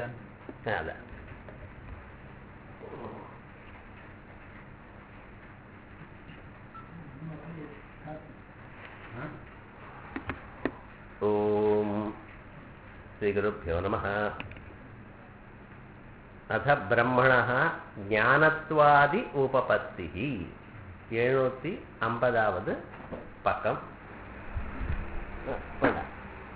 Sir அதான் ஓம் ஸ்ரீகுருப்போ நம அத பிரம்மண ஞானத்வாதி உபபத்தி எழுநூற்றி ஐம்பதாவது பக்கம் வேண்டாம்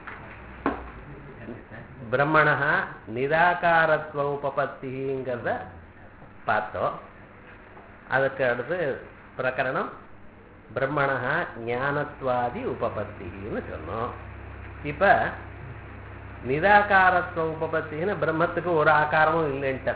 பிரம்மண நிராகாரத்துவ உபபத்திங்கிறத பார்த்தோம் அதுக்கு அடுத்து பிரகரணம் பிரம்மண ஞானத்வாதி உபபத்தின்னு சொன்னோம் இப்போ நிராகாரத்துவ உபபத்தின்னு பிரம்மத்துக்கு ஒரு ஆகாரமும் இல்லைன்ட்டு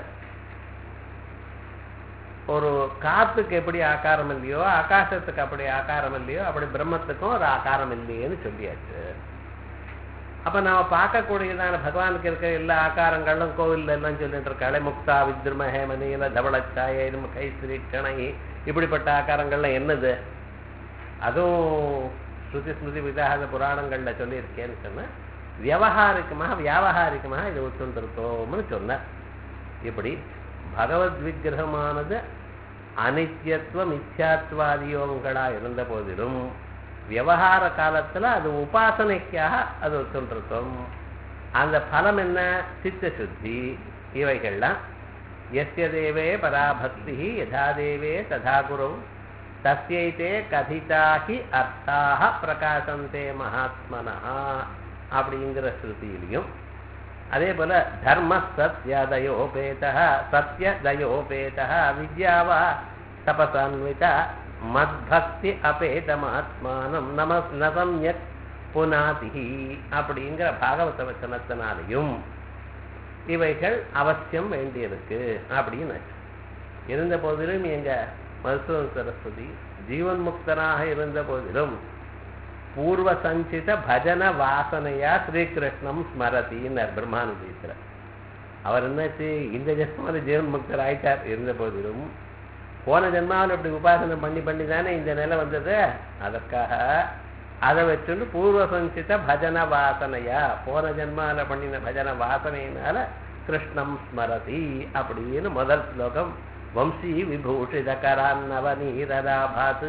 ஒரு காத்துக்கு எப்படி ஆகாரம் இல்லையோ ஆகாசத்துக்கு அப்படி ஆகாரம் இல்லையோ அப்படி பிரம்மத்துக்கும் ஒரு ஆகாரம் இல்லையேன்னு சொல்லியாச்சு அப்ப நாம பார்க்கக்கூடியதான பகவானுக்கு இருக்க எல்லா ஆகாரங்களும் கோவில்ல எல்லாம் சொல்லிட்டு இருக்காளே முக்தா வித்ரும ஹேமனியில தவளச்சாய கைஸ்ரீ கணை இப்படிப்பட்ட ஆகாரங்கள்லாம் என்னது அதுவும் ஸ்ருதி ஸ்மிருதி விதாத புராணங்கள்ல சொல்லியிருக்கேன்னு சொன்ன வியவகாரிகமாக வியாபகாரிகமாக இது ஒத்துண்டிருக்கோம்னு சொன்னார் இப்படி பகவத் விக்கிரகமானது அனித்யத்துவ மித்யாத்வாதியோங்களா இருந்த போதிலும் விவகார காலத்துல அது உபாசனைக்காக அது ஒத்துண்டிருக்கும் அந்த பலம் என்ன சித்த சுத்தி இவைகள்லாம் எஸ்ய தேவே பராபக்தி யதா தேவே ததா குரு தஸ்யைத்தே கதிதாகி அர்த்தாக பிரகாசந்தே மகாத்மனா அப்படிங்கிற ஸ்ருதியிலையும் அதே போல தர்ம சத்யதயோபேத சத்யதயோபேத வித்யாவா தபசான்வித மத்பக்தி அபேதமாத்மானம் நம நசம்யக் புனாதி அப்படிங்கிற பாகவத வச்சனத்தினாலையும் இவைகள் அவசியம் வேண்டியிருக்கு அப்படின்னு இருந்த போதிலும் எங்க மருத்துவம் சரஸ்வதி ஜீவன் முக்தனாக இருந்த போதிலும் பூர்வ சஞ்சித பஜன வாசனையா ஸ்ரீகிருஷ்ணம் ஸ்மரத்தின்னர் பிரம்மானுதீஸ்வர அவர் என்னாச்சு இந்த ஜென்மாவில் ஜீவன் முக்தர் ஆயிட்டார் இருந்த போதிலும் போன ஜென்மாவில் இப்படி உபாசனை பண்ணி பண்ணி தானே இந்த நிலை வந்தது அதற்காக அதை வச்சுட்டு பூர்வ சஞ்சித பஜன வாசனையா போன ஜென்மாவில் பண்ணின பஜன வாசனையினால கிருஷ்ணம் ஸ்மரதி அப்படின்னு முதல் ஸ்லோகம் வம்சி விபூஷித கரான்னவநீரராபாத்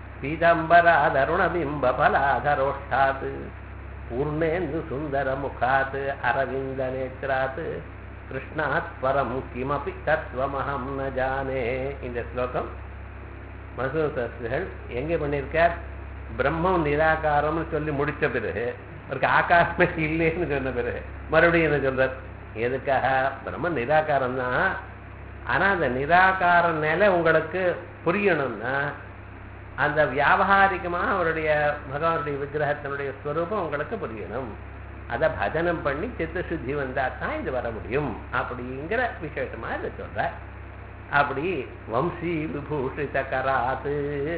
பீதம்பராதருணபிம்பபலாதரோஷ்டாத் பூர்ணேந்து சுந்தர முகாத் அரவிந்த நேத்ராத் கிருஷ்ணாத் பரம் கிமபி தத்துவமகம் ந ஜானே இந்த ஸ்லோகம் மசூசர்கள் எங்கே பண்ணியிருக்கார் பிரம்மம் நிராகாரம்னு சொல்லி முடிச்ச பிறகு அவருக்கு ஆகாரமே இல்லைன்னு சொன்ன பிறகு மறுபடியும் என்ன சொல்றார் எதுக்காக பிரம்ம நிராகாரம் தான் ஆனா அந்த நிராகார நிலை உங்களுக்கு புரியணும்னா அந்த வியாபகாரிகமாக அவருடைய பகவானுடைய விக்கிரகத்தினுடைய ஸ்வரூபம் உங்களுக்கு புரியணும் அதை பஜனம் பண்ணி சித்தசுத்தி வந்தா தான் இது வர முடியும் அப்படிங்கிற விசேஷமா இதை சொல்ற அப்படி வம்சி விபூஷித கராத்து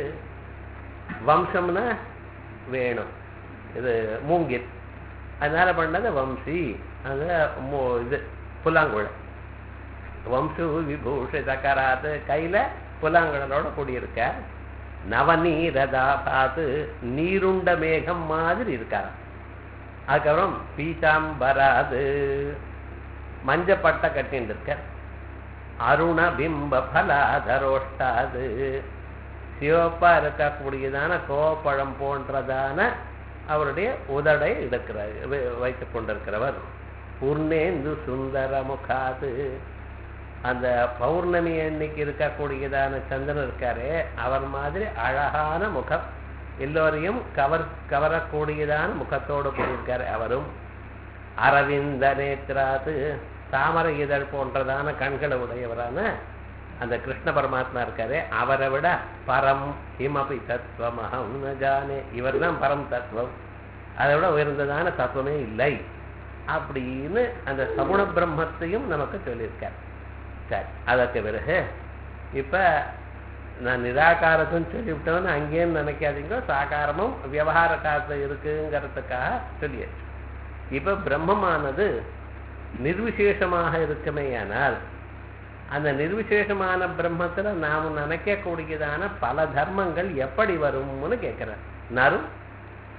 வம்சம்னா வேணும் இது மூங்கில் அதனால பண்ணது வம்சி அது மு- இது புல்லாங்குழல் வம்சு விபூஷித கராத்து கையில புல்லாங்குழலோட கூடியிருக்க நவநீரதா பார்த்து நீருண்ட மேகம் மாதிரி இருக்காராம் அதுக்கப்புறம் பீதாம்பராது மஞ்சப்பட்டை கட்டின்னு இருக்க அருண பிம்ப பலாதரோஷ்டாது சிவப்பா இருக்கக்கூடியதான கோப்பழம் போன்றதான அவருடைய உதடை எடுக்கிறார் வை- வைத்துக் கொண்டிருக்கிறவர் பூர்ணேந்து சுந்தர முகாது அந்த பௌர்ணமி அன்னைக்கு இருக்கக்கூடியதான சந்திரன் இருக்காரே அவர் மாதிரி அழகான முகம் எல்லோரையும் கவர் கவரக்கூடியதான முகத்தோடு கூடியிருக்காரு அவரும் அரவிந்த நேத்ராத்து தாமரை இதழ் போன்றதான கண்களை உடையவரான அந்த கிருஷ்ண பரமாத்மா இருக்காரே அவரை விட பரம் ஹிமபி தத்துவம் அகம் ந ஜானே இவர் தான் பரம் தத்துவம் அதை விட உயர்ந்ததான தத்துவமே இல்லை அப்படின்னு அந்த சகுண பிரம்மத்தையும் நமக்கு சொல்லியிருக்கார் சரி அதற்கு பிறகு இப்ப நான் நிராகாரத்தும் சொல்லிவிட்டோன்னு அங்கேயும் நினைக்காதீங்க சாகாரமும் விவகார காலத்தில் இருக்குங்கிறதுக்காக சொல்லியாச்சு இப்ப பிரம்மமானது நிர்விசேஷமாக இருக்குமேயானால் அந்த நிர்விசேஷமான பிரம்மத்துல நாம் நினைக்கக்கூடியதான பல தர்மங்கள் எப்படி வரும்னு கேட்கிறேன் நரும்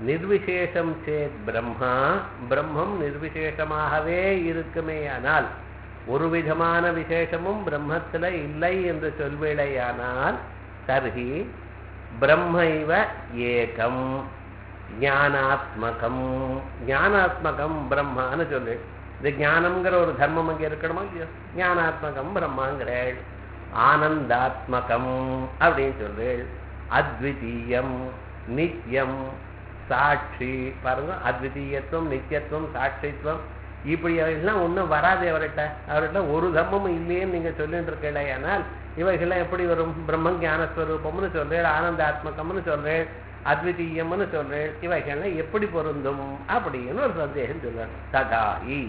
நிர்விசேஷம் சேத் பிரம்மா பிரம்மம் நிர்விசேஷமாகவே இருக்குமேயானால் ஒரு விதமான விசேஷமும் பிரம்மத்துல இல்லை என்று சொல்வேடையானால் தர்ஹி பிரம்மைவ ஏகம் ஞானாத்மகம் ஞானாத்மகம் பிரம்மான்னு சொல்லு இது ஞானம்ங்கிற ஒரு தர்மம் அங்கே இருக்கணுமா இல்லையோ ஞானாத்மகம் பிரம்மாங்கிறேள் ஆனந்தாத்மகம் அப்படின்னு சொல்றேள் அத்விதீயம் நித்தியம் சாட்சி பாருங்க அத்விதீயத்துவம் நித்தியத்துவம் சாட்சித்துவம் இப்படி எல்லாம் ஒன்றும் வராது அவர்கிட்ட அவர்கிட்ட ஒரு தர்மமும் இல்லையேன்னு நீங்க சொல்லிட்டு இருக்கல ஆனால் இவைகள்லாம் எப்படி வரும் பிரம்ம ஞானஸ்வரூபம்னு சொல்றேன் ஆனந்தாத்மகம்னு சொல்றேன் அத்விதீயம்னு சொல்றேன் இவைகள்லாம் எப்படி பொருந்தும் அப்படின்னு ஒரு சந்தேகம் சொல்றாரு ததாயி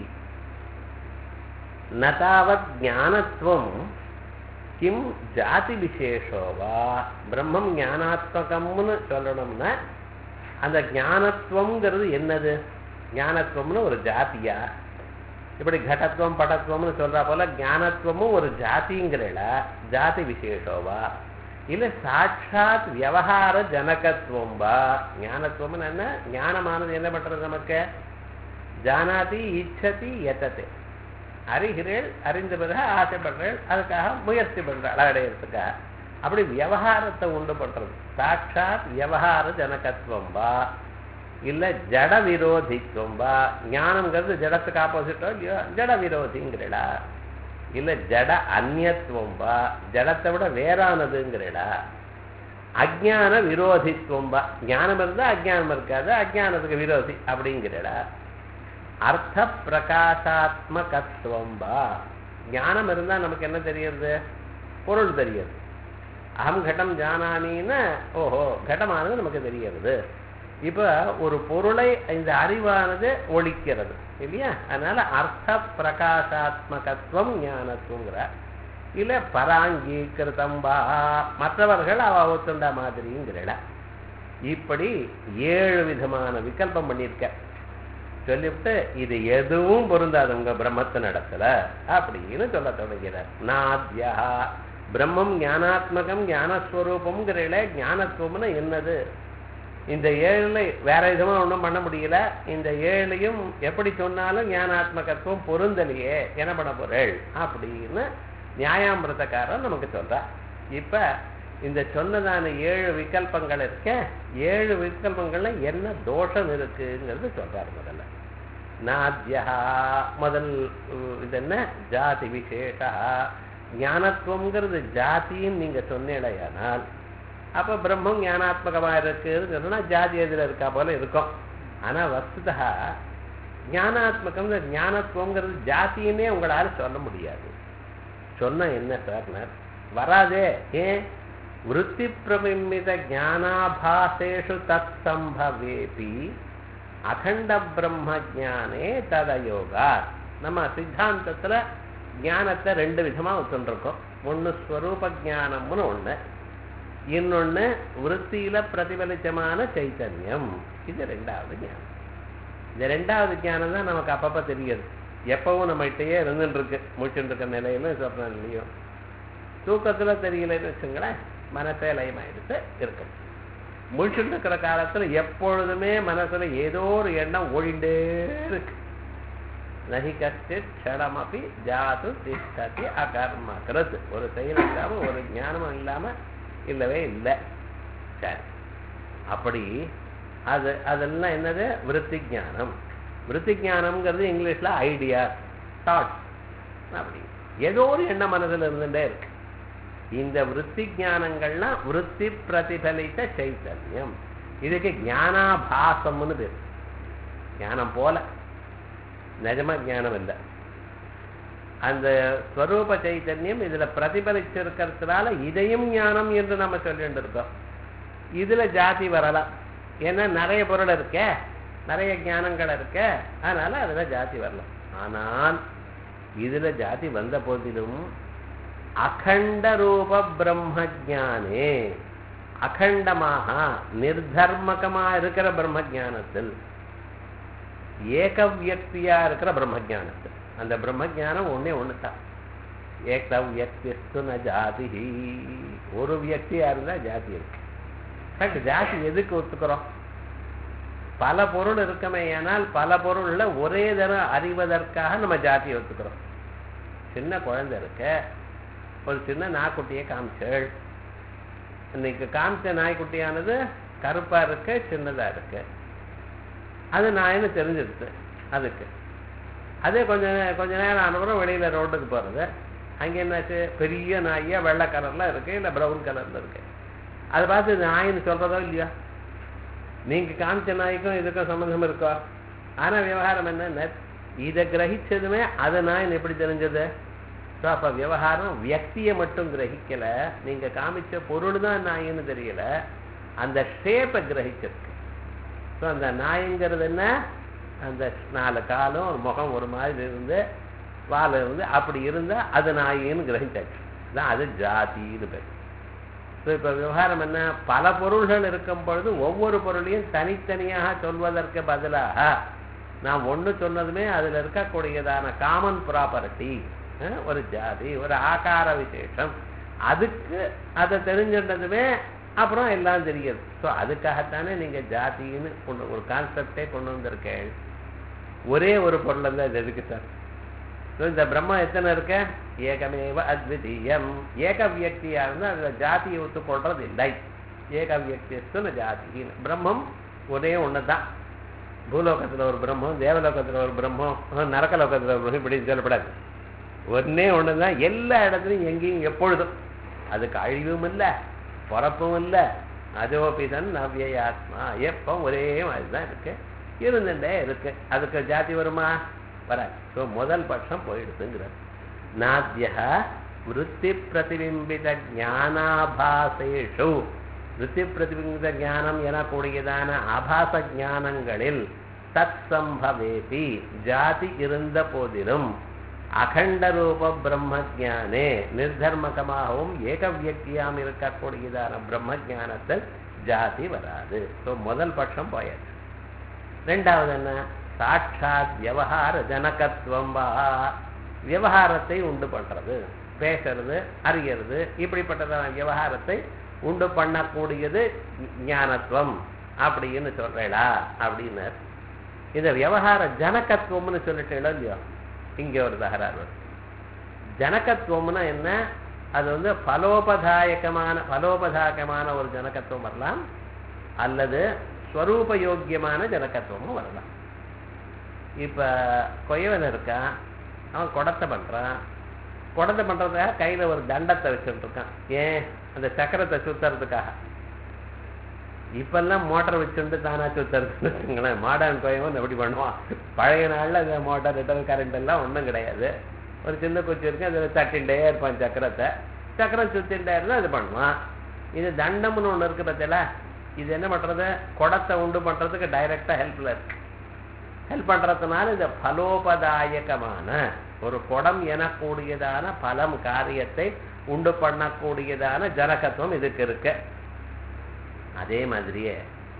நதாவத் ஞானத்துவம் கிம் ஜாதி விசேஷோவா பிரம்மம் ஞானாத்மகம்னு சொல்லணும்னா அந்த ஞானத்துவம்ங்கிறது என்னது ஞானத்துவம்னு ஒரு ஜாத்தியா இப்படி கடத்துவம் படத்துவம்னு சொல்றா போல ஞானத்துவமும் ஒரு ஜாதிங்கிறல ஜாதி விசேஷோவா இல்ல சாட்சாத் வியவகார ஜனகத்துவம் வா ஞானத்துவம்னு என்ன ஞானமானது என்ன பண்றது நமக்கு ஜானாதி இச்சதி எத்தது அறிகிறேள் அறிந்த பிறகு ஆசைப்படுறேள் அதுக்காக முயற்சி பண்றாள் அடையிறதுக்காக அப்படி வியவகாரத்தை உண்டு பண்றது சாட்சாத் வியவகார ஜனகத்துவம் வா இல்ல ஜட விரோதித்துவம் வா ஞானம்ங்கிறது ஜடத்துக்கு ஆப்போசிட்டோ இல்லையோ ஜட விரோதிங்கிறடா இல்ல ஜட அந்நியத்துவம் வா ஜடத்தை விட வேறானதுங்கிறடா அஜான விரோதித்துவம் வா ஞானம் இருந்தா அஜானம் இருக்காது அஜானத்துக்கு விரோதி அப்படிங்கிறடா அர்த்த பிரகாசாத்மகத்துவம் வா ஞானம் இருந்தா நமக்கு என்ன தெரியுது பொருள் தெரியுது அகம் கடம் ஜானாமின்னு ஓஹோ கடமானது நமக்கு தெரிகிறது இப்ப ஒரு பொருளை இந்த அறிவானது ஒழிக்கிறது இல்லையா அதனால அர்த்த பிரகாசாத்மகத்துவம் ஞானத்துவங்கிற இல்ல பராங்கீகிருதம் வா மற்றவர்கள் அவ ஒத்துண்டா மாதிரிங்கிறட இப்படி ஏழு விதமான விகல்பம் பண்ணியிருக்க சொல்லிவிட்டு இது எதுவும் பொருந்தாது உங்க பிரம்மத்தின் இடத்துல அப்படின்னு சொல்ல தொடங்கிறார் நாத்யா பிரம்மம் ஞானாத்மகம் ஞானஸ்வரூபம்ங்கிறல ஞானத்துவம்னு என்னது இந்த ஏழுல வேற விதமா ஒன்றும் பண்ண முடியல இந்த ஏழையும் எப்படி சொன்னாலும் ஞானாத்மகத்துவம் பொருந்தலையே என்ன பண்ண பொருள் அப்படின்னு நியாயாமிரதக்காரன் நமக்கு சொல்றா இப்ப இந்த சொன்னதான ஏழு விகல்பங்கள் இருக்க ஏழு விகல்பங்கள்ல என்ன தோஷம் இருக்குங்கிறது சொல்றாரு முதல்ல நாத்யா முதல் இது என்ன ஜாதி விசேஷா ஞானத்துவங்கிறது ஜாத்தின்னு நீங்க சொன்னீடையானால் அப்ப பிரம்மம் ஞானாத்மகமா இருக்குன்னு சொன்னா ஜாதி எதில் இருக்கா போல இருக்கும் ஆனா வஸ்துதா ஞானாத்மகம் ஞானத்துவங்கிறது ஜாத்தின்னே உங்களால சொல்ல முடியாது சொன்ன என்ன சார்னர் வராதே ஏன் விற்பி பிரமிமித ஞானாபாசேஷு தத் சம்பவேபி அகண்ட பிரம்ம ஜானே ததயோகா நம்ம சித்தாந்தத்துல ஞானத்தை ரெண்டு விதமா வச்சுருக்கோம் ஒன்று ஸ்வரூப ஜானம்னு ஒண்ணு இன்னொன்னு விற்த்தியில பிரதிபலிச்சமான சைத்தன்யம் இது ரெண்டாவது ஞானம் இந்த ரெண்டாவது ஞானம் தான் நமக்கு அப்பப்ப தெரியுது எப்பவும் நம்மகிட்டயே இருந்துட்டு இருக்கு முடிச்சுட்டு இருக்க நிலையிலும் சொன்ன நிலையும் தூக்கத்துல தெரியலன்னு வச்சுங்களேன் மனசே லயமாயிடுத்து இருக்கும் முழிச்சுட்டு இருக்கிற காலத்துல எப்பொழுதுமே மனசுல ஏதோ ஒரு எண்ணம் ஒழிண்டே இருக்கு நகி கஷ்டித் க்ஷணமபி ஜாது திஷ்டதி அகர்மக்கிறது ஒரு செயல் இல்லாம ஒரு ஞானமும் இல்லாம இல்லவே இல்லை சரி அப்படி அது அதெல்லாம் என்னது விருத்தி ஞானம் விருத்தி ஞானம்ங்கிறது இங்கிலீஷ்ல ஐடியா தாட் அப்படி ஏதோ ஒரு எண்ணம் மனதில் இருந்துட்டே இருக்கு இந்த விருத்தி ஞானங்கள்லாம் விருத்தி பிரதிபலித்த சைத்தன்யம் இதுக்கு ஞானாபாசம்னு பேர் ஞானம் போல நிஜமா ஞானம் இல்லை அந்த ஸ்வரூப சைத்தன்யம் இதுல பிரதிபலிச்சிருக்கிறதுனால இதையும் ஞானம் என்று நம்ம சொல்லிட்டு இருக்கோம் இதுல ஜாதி வரலாம் ஏன்னா நிறைய பொருள் இருக்க நிறைய ஞானங்கள் இருக்க அதனால அதுல ஜாதி வரலாம் ஆனால் இதுல ஜாதி வந்த போதிலும் அகண்ட ரூப பிரம்ம ஜானே அகண்டமாக நிர்தர்மகமா இருக்கிற பிரம்ம ஜானத்தில் ஏக வியக்தியா இருக்கிற பிரம்ம ஜானத்தில் அந்த பிரம்ம ஜானம் ஒன்னே ஒன்று தான் ஏக வியக்திஸ்து ந ஜாதி ஒரு வியக்தியா இருந்தா ஜாதி இருக்கு பட் ஜாதி எதுக்கு ஒத்துக்கிறோம் பல பொருள் இருக்கமே ஆனால் பல பொருள்ல ஒரே தரம் அறிவதற்காக நம்ம ஜாதியை ஒத்துக்கிறோம் சின்ன குழந்தை இருக்க ஒரு சின்ன நாய்க்குட்டியை காமிச்சேள் இன்னைக்கு காமிச்ச நாய்க்குட்டியானது கருப்பா இருக்கு சின்னதா இருக்கு அது நாயின்னு தெரிஞ்சிருச்சு அதுக்கு அதே கொஞ்ச நே- கொஞ்ச நேரம் ஆனப்புறம் வெளியில ரோட்டுக்கு போறது அங்க என்னாச்சு பெரிய நாயா வெள்ளை கலர்ல இருக்கு இல்ல பிரவுன் கலர்ல இருக்கு அதை பார்த்து இது நாயின்னு சொல்றதோ இல்லையா நீங்க காமிச்ச நாய்க்கும் இதுக்கும் சம்பந்தம் இருக்கோ ஆனா விவகாரம் என்ன இதை கிரகிச்சதுமே அது நாயின் எப்படி தெரிஞ்சது ஸோ அப்ப விவகாரம் வியக்தியை மட்டும் கிரகிக்கல நீங்க காமிச்ச பொருள் தான் நாயின்னு தெரியல அந்த ஷேப்பை கிரகிச்சிருக்கு ஸோ அந்த நாய்ங்கிறது என்ன அந்த நாலு காலும் ஒரு முகம் ஒரு மாதிரி இருந்து வால் இருந்து அப்படி இருந்தா அது நாயின்னு கிரகிச்சாச்சு தான் அது ஜாதின்னு பேர் ஸோ இப்போ விவகாரம் என்ன பல பொருள்கள் இருக்கும் பொழுது ஒவ்வொரு பொருளையும் தனித்தனியாக சொல்வதற்கு பதிலாக நான் ஒண்ணு சொன்னதுமே அதுல இருக்கக்கூடியதான காமன் ப்ராப்பர்ட்டி ஒரு ஜாதி ஒரு ஆகார விசேஷம் அதுக்கு அதை தெரிஞ்சிட்டதுமே அப்புறம் எல்லாம் தெரியுது ஸோ அதுக்காகத்தானே நீங்க ஜாதின்னு கொண்டு ஒரு கான்செப்டே கொண்டு வந்திருக்கேன் ஒரே ஒரு பொருள் தான் இது எதுக்கு சார் ஸோ இந்த பிரம்மம் எத்தனை இருக்க ஏகமேவ அத்விதீயம் ஏக வியக்தியா இருந்தா அதுல ஜாதியை ஒத்துக்கொள்றது இல்லை ஏக வியக்தியஸ்து ஜாதின்னு பிரம்மம் ஒரே ஒன்று தான் பூலோகத்துல ஒரு பிரம்மம் தேவலோகத்துல ஒரு பிரம்மம் அஹ் நரகலோகத்துல ஒரு பிரம்மம் இப்படி சொல்லப்படாது ஒன்னே ஒன்று தான் எல்லா இடத்துலையும் எங்கேயும் எப்பொழுதும் அதுக்கு அழிவும் இல்லை பிறப்பும் இல்லை அதோபிதன் நவ்யாத்மா எப்போ ஒரே மாதிரி தான் இருக்கு இருந்துட்டே இருக்கு அதுக்கு ஜாதி வருமா வராது ஸோ முதல் பட்சம் போயிடுதுங்கிறது நாத்தியா விருத்தி பிரதிபிம்பித ஞானாபாசேஷு விருத்தி பிரதிபிம்பித ஞானம் எனக்கூடியதான ஆபாச ஞானங்களில் தத் சம்பவேபி ஜாதி இருந்த போதிலும் அகண்ட ரூப பிரம்ம ஜானே நிர்தர்மகமாகவும் ஏக வியக்தியாம் இருக்கக்கூடியதான பிரம்ம ஜானத்தில் ஜாதி வராது ஸோ முதல் பட்சம் போயாச்சு ரெண்டாவது என்ன சாட்சாத் விவகார ஜனகத்துவம் வா விவகாரத்தை உண்டு பண்றது பேசுறது அறியறது இப்படிப்பட்டதான விவகாரத்தை உண்டு பண்ணக்கூடியது ஞானத்துவம் அப்படின்னு சொல்றேடா அப்படின்னு இந்த விவகார ஜனகத்துவம்னு சொல்லிட்டேளோ இல்லையோ இங்க ஒரு தகராறு வருது ஜனகத்துவம்னா என்ன அது வந்து பலோபதாயகமான பலோபதாயகமான ஒரு ஜனகத்துவம் வரலாம் அல்லது ஸ்வரூப யோக்கியமான ஜனகத்துவமும் வரலாம் இப்ப கொயவன் இருக்கான் அவன் குடத்தை பண்றான் குடத்தை பண்றதுக்காக கையில ஒரு தண்டத்தை வச்சுட்டு இருக்கான் ஏன் அந்த சக்கரத்தை சுத்துறதுக்காக இப்பெல்லாம் மோட்டர் வச்சுட்டு தானா சுத்துறதுன்னு வச்சுங்களேன் மாடர்ன் கோயவன் எப்படி பண்ணுவான் பழைய நாள்ல அந்த மோட்டார் ரிட்டர் கரண்ட் எல்லாம் ஒண்ணும் கிடையாது ஒரு சின்ன குச்சி இருக்கு அதில் தட்டின்டே இருப்பான் சக்கரத்தை சக்கரம் சுத்தின்டே இருந்தா அது பண்ணுவான் இது தண்டம்னு ஒண்ணு இருக்கு பார்த்தீங்களா இது என்ன பண்றது குடத்தை உண்டு பண்றதுக்கு டைரக்டா ஹெல்ப்ல இருக்கு ஹெல்ப் பண்றதுனால இந்த பலோபதாயகமான ஒரு குடம் எனக்கூடியதான பலம் காரியத்தை உண்டு பண்ணக்கூடியதான ஜனகத்துவம் இதுக்கு இருக்கு அதே மாதிரியே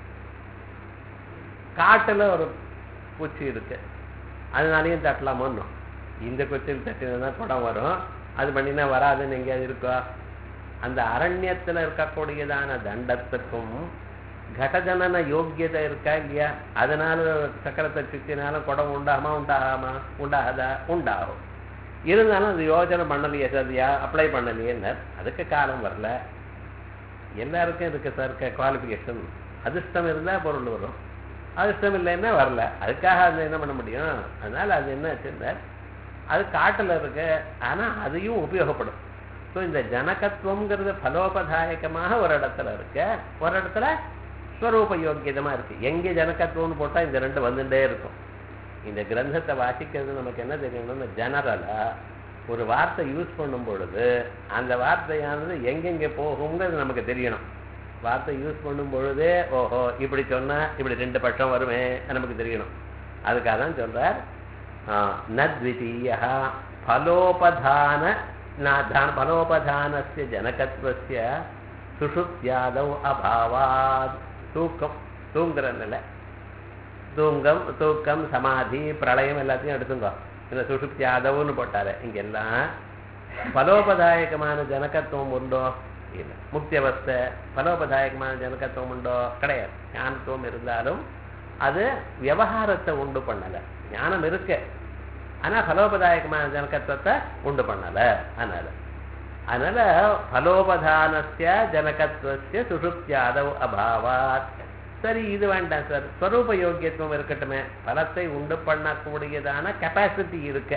காட்டுல ஒரு பூச்சி இருக்கு அதனாலையும் தட்டலாமோன்னு இந்த குச்சியில் தட்டினா குடம் வரும் அது பண்ணினா வராதுன்னு எங்கேயாவது இருக்கோ அந்த அரண்யத்துல இருக்கக்கூடியதான தண்டத்துக்கும் கடஜனன யோக்கியதை இருக்கா இல்லையா அதனால சக்கரத்தை சுத்தினாலும் குடம் உண்டாகுமா உண்டாகாமா உண்டாகாதா உண்டாகும் இருந்தாலும் அது யோஜனை பண்ணலையே சரியா அப்ளை பண்ணலையேன்னு அதுக்கு காலம் வரல எல்லாருக்கும் இருக்கு சார் குவாலிஃபிகேஷன் அதிர்ஷ்டம் இருந்தா பொருள் வரும் அதிர்ஷ்டம் இல்லைன்னா வரல அதுக்காக அது என்ன பண்ண முடியும் அதனால அது என்ன ஆச்சுன்னா அது காட்டுல இருக்கு ஆனா அதையும் உபயோகப்படும் ஸோ இந்த ஜனகத்துவம்ங்கிறது பலோபதாயகமாக ஒரு இடத்துல இருக்கு ஒரு இடத்துல ஸ்வரூப யோக்கியதமா இருக்கு எங்க ஜனகத்துவம்னு போட்டா இந்த ரெண்டு வந்துட்டே இருக்கும் இந்த கிரந்தத்தை வாசிக்கிறது நமக்கு என்ன தெரியணும்னா ஜெனரலா ஒரு வார்த்தை யூஸ் பண்ணும் பொழுது அந்த வார்த்தையானது எங்கெங்க போகுங்கிறது நமக்கு தெரியணும் வார்த்தை யூஸ் பண்ணும் பொழுதே ஓஹோ இப்படி சொன்னா இப்படி ரெண்டு பட்சம் வருமே நமக்கு தெரியணும் அதுக்காக தான் சொல்றார் நத்விதீய பலோபதான பலோபதானஸ்ய ஜனகத்வஸ்ய சுஷுப்தியாதவ் அபாவாத் தூக்கம் தூங்குற நிலை தூங்கம் தூக்கம் சமாதி பிரளயம் எல்லாத்தையும் எடுத்துங்க இந்த சுஷுப்தி யாதவ்னு போட்டாரு இங்கெல்லாம் பலோபதாயகமான ஜனகத்துவம் உண்டோ இல்லை முக்தி அவஸ்தை பலோபதாயகமான ஜனகத்துவம் உண்டோ கிடையாது ஞானத்துவம் இருந்தாலும் அது விவகாரத்தை உண்டு பண்ணல ஞானம் இருக்கு ஆனா பலோபதாயகமான ஜனகத்துவத்தை உண்டு பண்ணல அதனால அதனால பலோபதானஸ்ய ஜனகத்துவஸ்ய சுஷுப்தியாதவ் அபாவாத் சரி இது வேண்டாம் சார் ஸ்வரூப யோக்கியத்துவம் இருக்கட்டுமே பலத்தை உண்டு பண்ணக்கூடியதான கெப்பாசிட்டி இருக்கு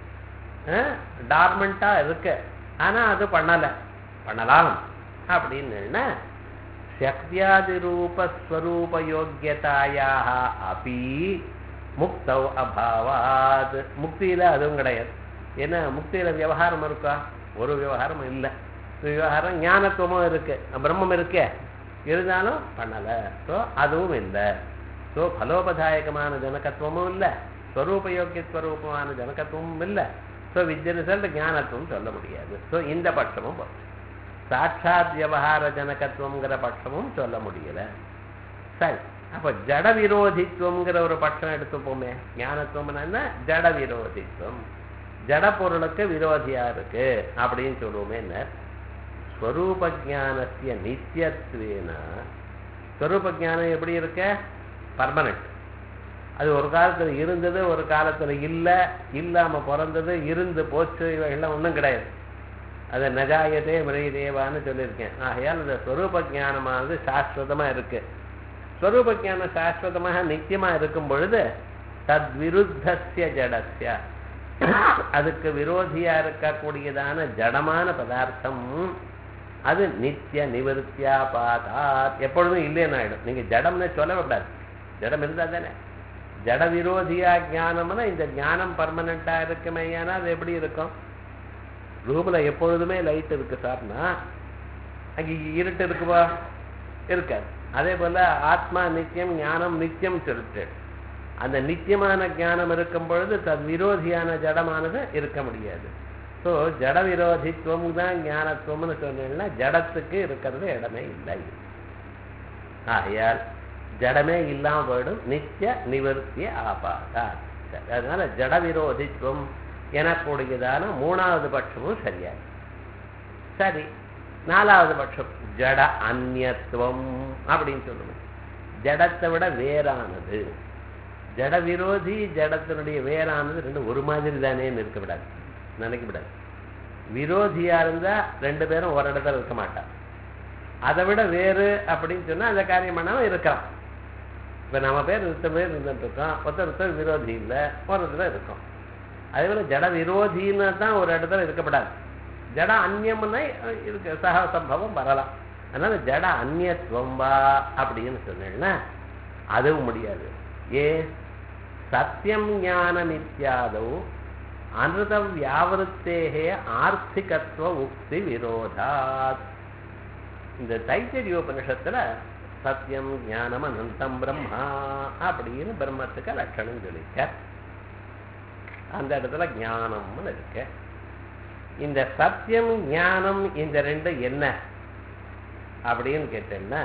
டார்மெண்டா இருக்கு ஆனா அது பண்ணல பண்ணலாம் அப்படின்னு சக்தியாதி ரூப ஸ்வரூப யோக்கியதாயாக அப்பி முக்தவ் அபாவாத் முக்தியில அதுவும் கிடையாது ஏன்னா முக்தியில விவகாரம் இருக்கா ஒரு விவகாரம் இல்லை விவகாரம் ஞானத்துவமும் இருக்கு பிரம்மம் இருக்கே இருந்தாலும் பண்ணல ஸோ அதுவும் இல்லை ஸோ பலோபதாயகமான ஜனகத்துவமும் இல்லை ஸ்வரூப யோக்கியஸ்வரூபமான ஜனகத்துவமும் இல்லை ஸோ வித் ரிசல்ட் ஞானத்துவம் சொல்ல முடியாது ஸோ இந்த பட்சமும் போச்சு சாட்சாத் விவகார ஜனகத்துவங்கிற பட்சமும் சொல்ல முடியல சரி அப்ப ஜட விரோதித்துவங்கிற ஒரு பட்சம் எடுத்துப்போமே ஞானத்துவம்னா என்ன ஜட விரோதித்துவம் ஜட பொருளுக்கு விரோதியா இருக்கு அப்படின்னு சொல்லுவோமே என்ன ஸ்வரூப ஜானத்திய நித்தியத்துவேன ஸ்வரூப ஜானம் எப்படி இருக்க பர்மனண்ட் அது ஒரு காலத்துல இருந்தது ஒரு காலத்துல இல்லை இல்லாம பிறந்தது இருந்து போச்சு இவைகள்லாம் ஒன்றும் கிடையாது அதை நஜாயதே மிருகதேவான்னு சொல்லியிருக்கேன் ஆகையால் இந்த ஸ்வரூப ஜானமானது சாஸ்வதமா இருக்கு ஸ்வரூப ஜானம் சாஸ்வதமாக நித்தியமா இருக்கும் பொழுது தத்விருத்தசிய ஜடசிய அதுக்கு விரோதியா இருக்கக்கூடியதான ஜடமான பதார்த்தம் அது நித்திய நிவர்த்தியா பாதாத் எப்பொழுதும் இல்லைன்னு ஆயிடும் நீங்க ஜடம்னு சொல்லக்கூடாது ஜடம் இருந்தா தானே ஜட விரோதியா ஞானம்னா இந்த ஞானம் பர்மனண்டா இருக்குமே ஏன்னா அது எப்படி இருக்கும் ரூம்ல எப்பொழுதுமே லைட் இருக்கு சார்னா அங்க இருட்டு இருக்குவா இருக்காது அதே போல ஆத்மா நித்தியம் ஞானம் நித்தியம் சொல்லிட்டு அந்த நித்தியமான ஞானம் இருக்கும் பொழுது தன் விரோதியான ஜடமானது இருக்க முடியாது ஸோ ஜட விரோதித்துவம் தான் ஞானத்துவம்னு சொன்னீங்கன்னா ஜடத்துக்கு இருக்கிறது இடமே இல்லை ஆகையால் ஜடமே இல்லாம போயிடும் நித்திய நிவர்த்திய ஆபாதா அதனால ஜட விரோதித்துவம் எனக்கூடியதான மூணாவது பட்சமும் சரியாது சரி நாலாவது பட்சம் ஜட அந்நியத்துவம் அப்படின்னு சொல்லுவோம் ஜடத்தை விட வேறானது ஜட விரோதி ஜடத்தினுடைய வேறானது ரெண்டும் ஒரு மாதிரி தானேன்னு இருக்க விடாது நினைக்க விடாது விரோதியா இருந்தா ரெண்டு பேரும் ஒரு இடத்துல இருக்க மாட்டான் அதை விட வேறு அப்படின்னு சொன்னா அந்த காரியம் பண்ணாம இருக்கலாம் இப்ப நம்ம பேர் இத்தனை பேர் இருந்துட்டு இருக்கோம் ஒருத்தர் ஒருத்தர் விரோதி இல்லை ஒரு இடத்துல இருக்கோம் அதே போல ஜட விரோதின்னு தான் ஒரு இடத்துல இருக்கப்படாது ஜட அந்நியம்னா இருக்கு சக சம்பவம் வரலாம் அதனால ஜட அந்நியத்துவம் வா அப்படின்னு சொன்னேன்னா அதுவும் முடியாது ஏ சத்தியம் ஞானம் இத்தியாதோ அனுத வியாவிருத்தேகே ஆர்த்திகத்துவ உக்தி விரோதாத் இந்த தைத்தரியோபனிஷத்துல சத்தியம் ஞானம் அனந்தம் பிரம்மா அப்படின்னு பிரம்மத்துக்கு லட்சணம் சொல்லிக்க அந்த இடத்துல ஞானம்னு இருக்கு இந்த சத்தியம் ஞானம் இந்த ரெண்டு என்ன அப்படின்னு கேட்டேன்னா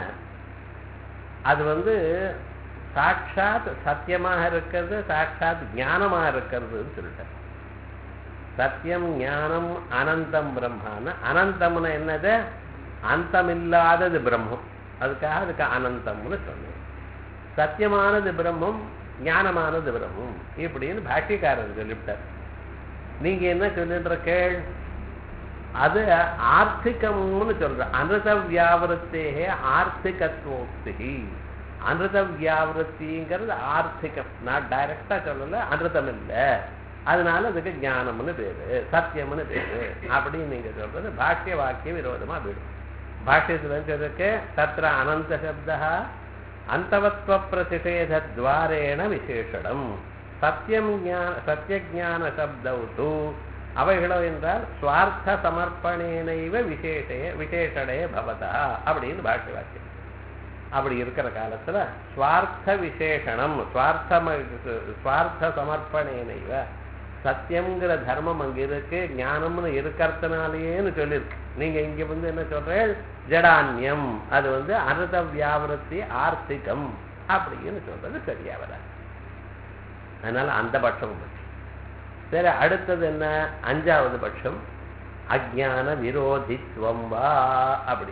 அது வந்து சாட்சாத் சத்தியமாக இருக்கிறது சாட்சாத் ஞானமாக இருக்கிறதுன்னு சொல்லிட்டேன் சத்தியம் ஞானம் அனந்தம் பிரம்மான்னு அனந்தம்னு என்னது அந்தமில்லாதது பிரம்மம் அதுக்காக அதுக்கு அனந்தம்னு சொன்னேன் சத்தியமானது பிரம்மம் ஞானமானது பிரம்மம் இப்படின்னு பாஷ்யக்காரர் சொல்லிவிட்டார் நீங்க என்ன சொல்லின்ற கேள் அது ஆர்த்திகம்னு சொல்ற அனுத வியாவிருத்தேகே ஆர்த்திகத்துவோக்தி அனுத வியாவிருத்திங்கிறது ஆர்த்திகம் நான் டைரக்டா சொல்லல அனுதம் இல்லை அதனால அதுக்கு ஞானம்னு பேரு சத்தியம்னு பேரு அப்படின்னு நீங்க சொல்றது பாஷ்ய வாக்கிய விரோதமா போயிடும் பாஷ்யத்துல சொல்றதுக்கு தத்திர அனந்த சப்தா அந்தவத்வ பிரதிஷேத துவாரேண விசேஷனம் சத்தியம் ஞான சத்தியஜான சப்தௌ அவைகளோ என்றால் சுவார்த்த சமர்ப்பணேனைவ விசேஷே விசேஷடே பவதா அப்படின்னு பாஷ்ய வாக்கியம் அப்படி இருக்கிற காலத்துல சுவார்த்த விசேஷனம் சுவார்த்தம் சுவார்த்த சமர்ப்பணேனைவ சத்தியம்ங்கிற தர்மம் அங்க இருக்கு ஞானம்னு இருக்கிறதுனாலேன்னு சொல்லியிருக்கு நீங்க இங்க வந்து என்ன சொல்றேன் ஜடான்யம் அது வந்து அனுத வியாவிருத்தி ஆர்த்திகம் அப்படின்னு சொல்றது சரியா வர அதனால அந்த பட்சம் பட்சம் சரி அடுத்தது என்ன அஞ்சாவது பட்சம் அஜான விரோதித்வம் வா அப்படி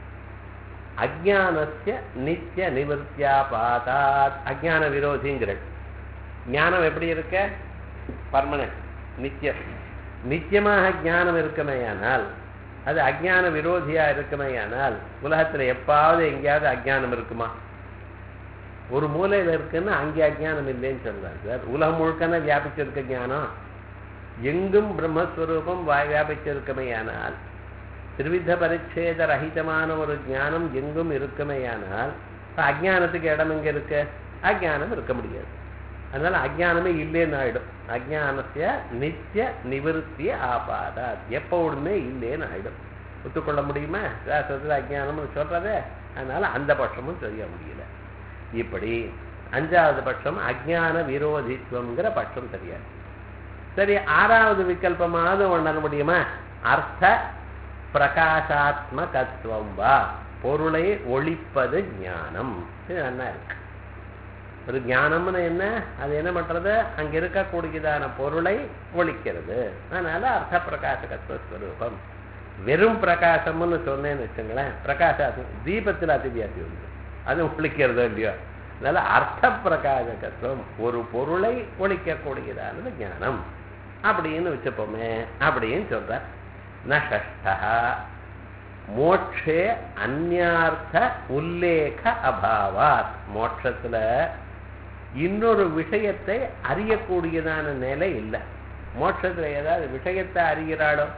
அஜானஸ்ய நித்திய நிவர்த்தியா பாதாத் அஜான விரோதிங்கிற ஞானம் எப்படி இருக்க பர்மனன்ட் நித்தியம் நித்தியமாக ஞானம் இருக்குமேயானால் அது அஜ்ஞான விரோதியா இருக்குமேயானால் உலகத்துல எப்பாவது எங்கேயாவது அஜ்ஞானம் இருக்குமா ஒரு மூலையில இருக்குன்னா அங்கே அஜ்ஞானம் இல்லைன்னு சொல்றாரு சார் உலகம் முழுக்கன வியாபிச்சிருக்க ஞானம் எங்கும் பிரம்மஸ்வரூபம் வாய் வியாபிச்சிருக்குமேயானால் திருவித பரிச்சேத ரஹிதமான ஒரு ஞானம் எங்கும் இருக்குமேயானால் இப்ப அஜ்ஞானத்துக்கு இடம் எங்க இருக்கு அஜ்ஞானம் இருக்க முடியாது அதனால அஜ்ஞானமே இல்லைன்னு ஆயிடும் அஜ்ஞானத்திய நித்திய நிவிருத்திய ஆபாதா எப்பொழுதுமே இல்லைன்னு ஆயிடும் ஒத்துக்கொள்ள முடியுமா சாஸ்திரத்தில் அஜ்ஞானம்னு சொல்றதே அதனால அந்த பட்சமும் செய்ய முடியல இப்படி அஞ்சாவது பட்சம் அஜ்ஞான விரோதித்துவங்கிற பட்சம் தெரியாது சரி ஆறாவது விகல்பமாவது ஒண்ண முடியுமா அர்த்த பிரகாசாத்மகத்துவம் வா பொருளை ஒழிப்பது ஞானம் இது என்ன இருக்கு ஒரு ஞானம்னு என்ன அது என்ன பண்றது அங்க இருக்கக்கூடியதான பொருளை ஒழிக்கிறது அதனால அர்த்த பிரகாசகத்துவ ஸ்வரூபம் வெறும் பிரகாசம்னு சொன்னேன்னு வச்சுங்களேன் பிரகாச தீபத்தில் அதிவியாசி உண்டு அது ஒழிக்கிறதோ இல்லையோ அதனால அர்த்த பிரகாசகத்துவம் ஒரு பொருளை ஒழிக்கக்கூடியதானது ஞானம் அப்படின்னு வச்சுப்போமே அப்படின்னு சொல்ற நஷ்டா மோட்சே அந்யார்த்த உல்லேக அபாவாத் மோட்சத்துல இன்னொரு விஷயத்தை அறியக்கூடியதான நிலை இல்லை மோட்சத்துல ஏதாவது விஷயத்தை அறிகிறாளோ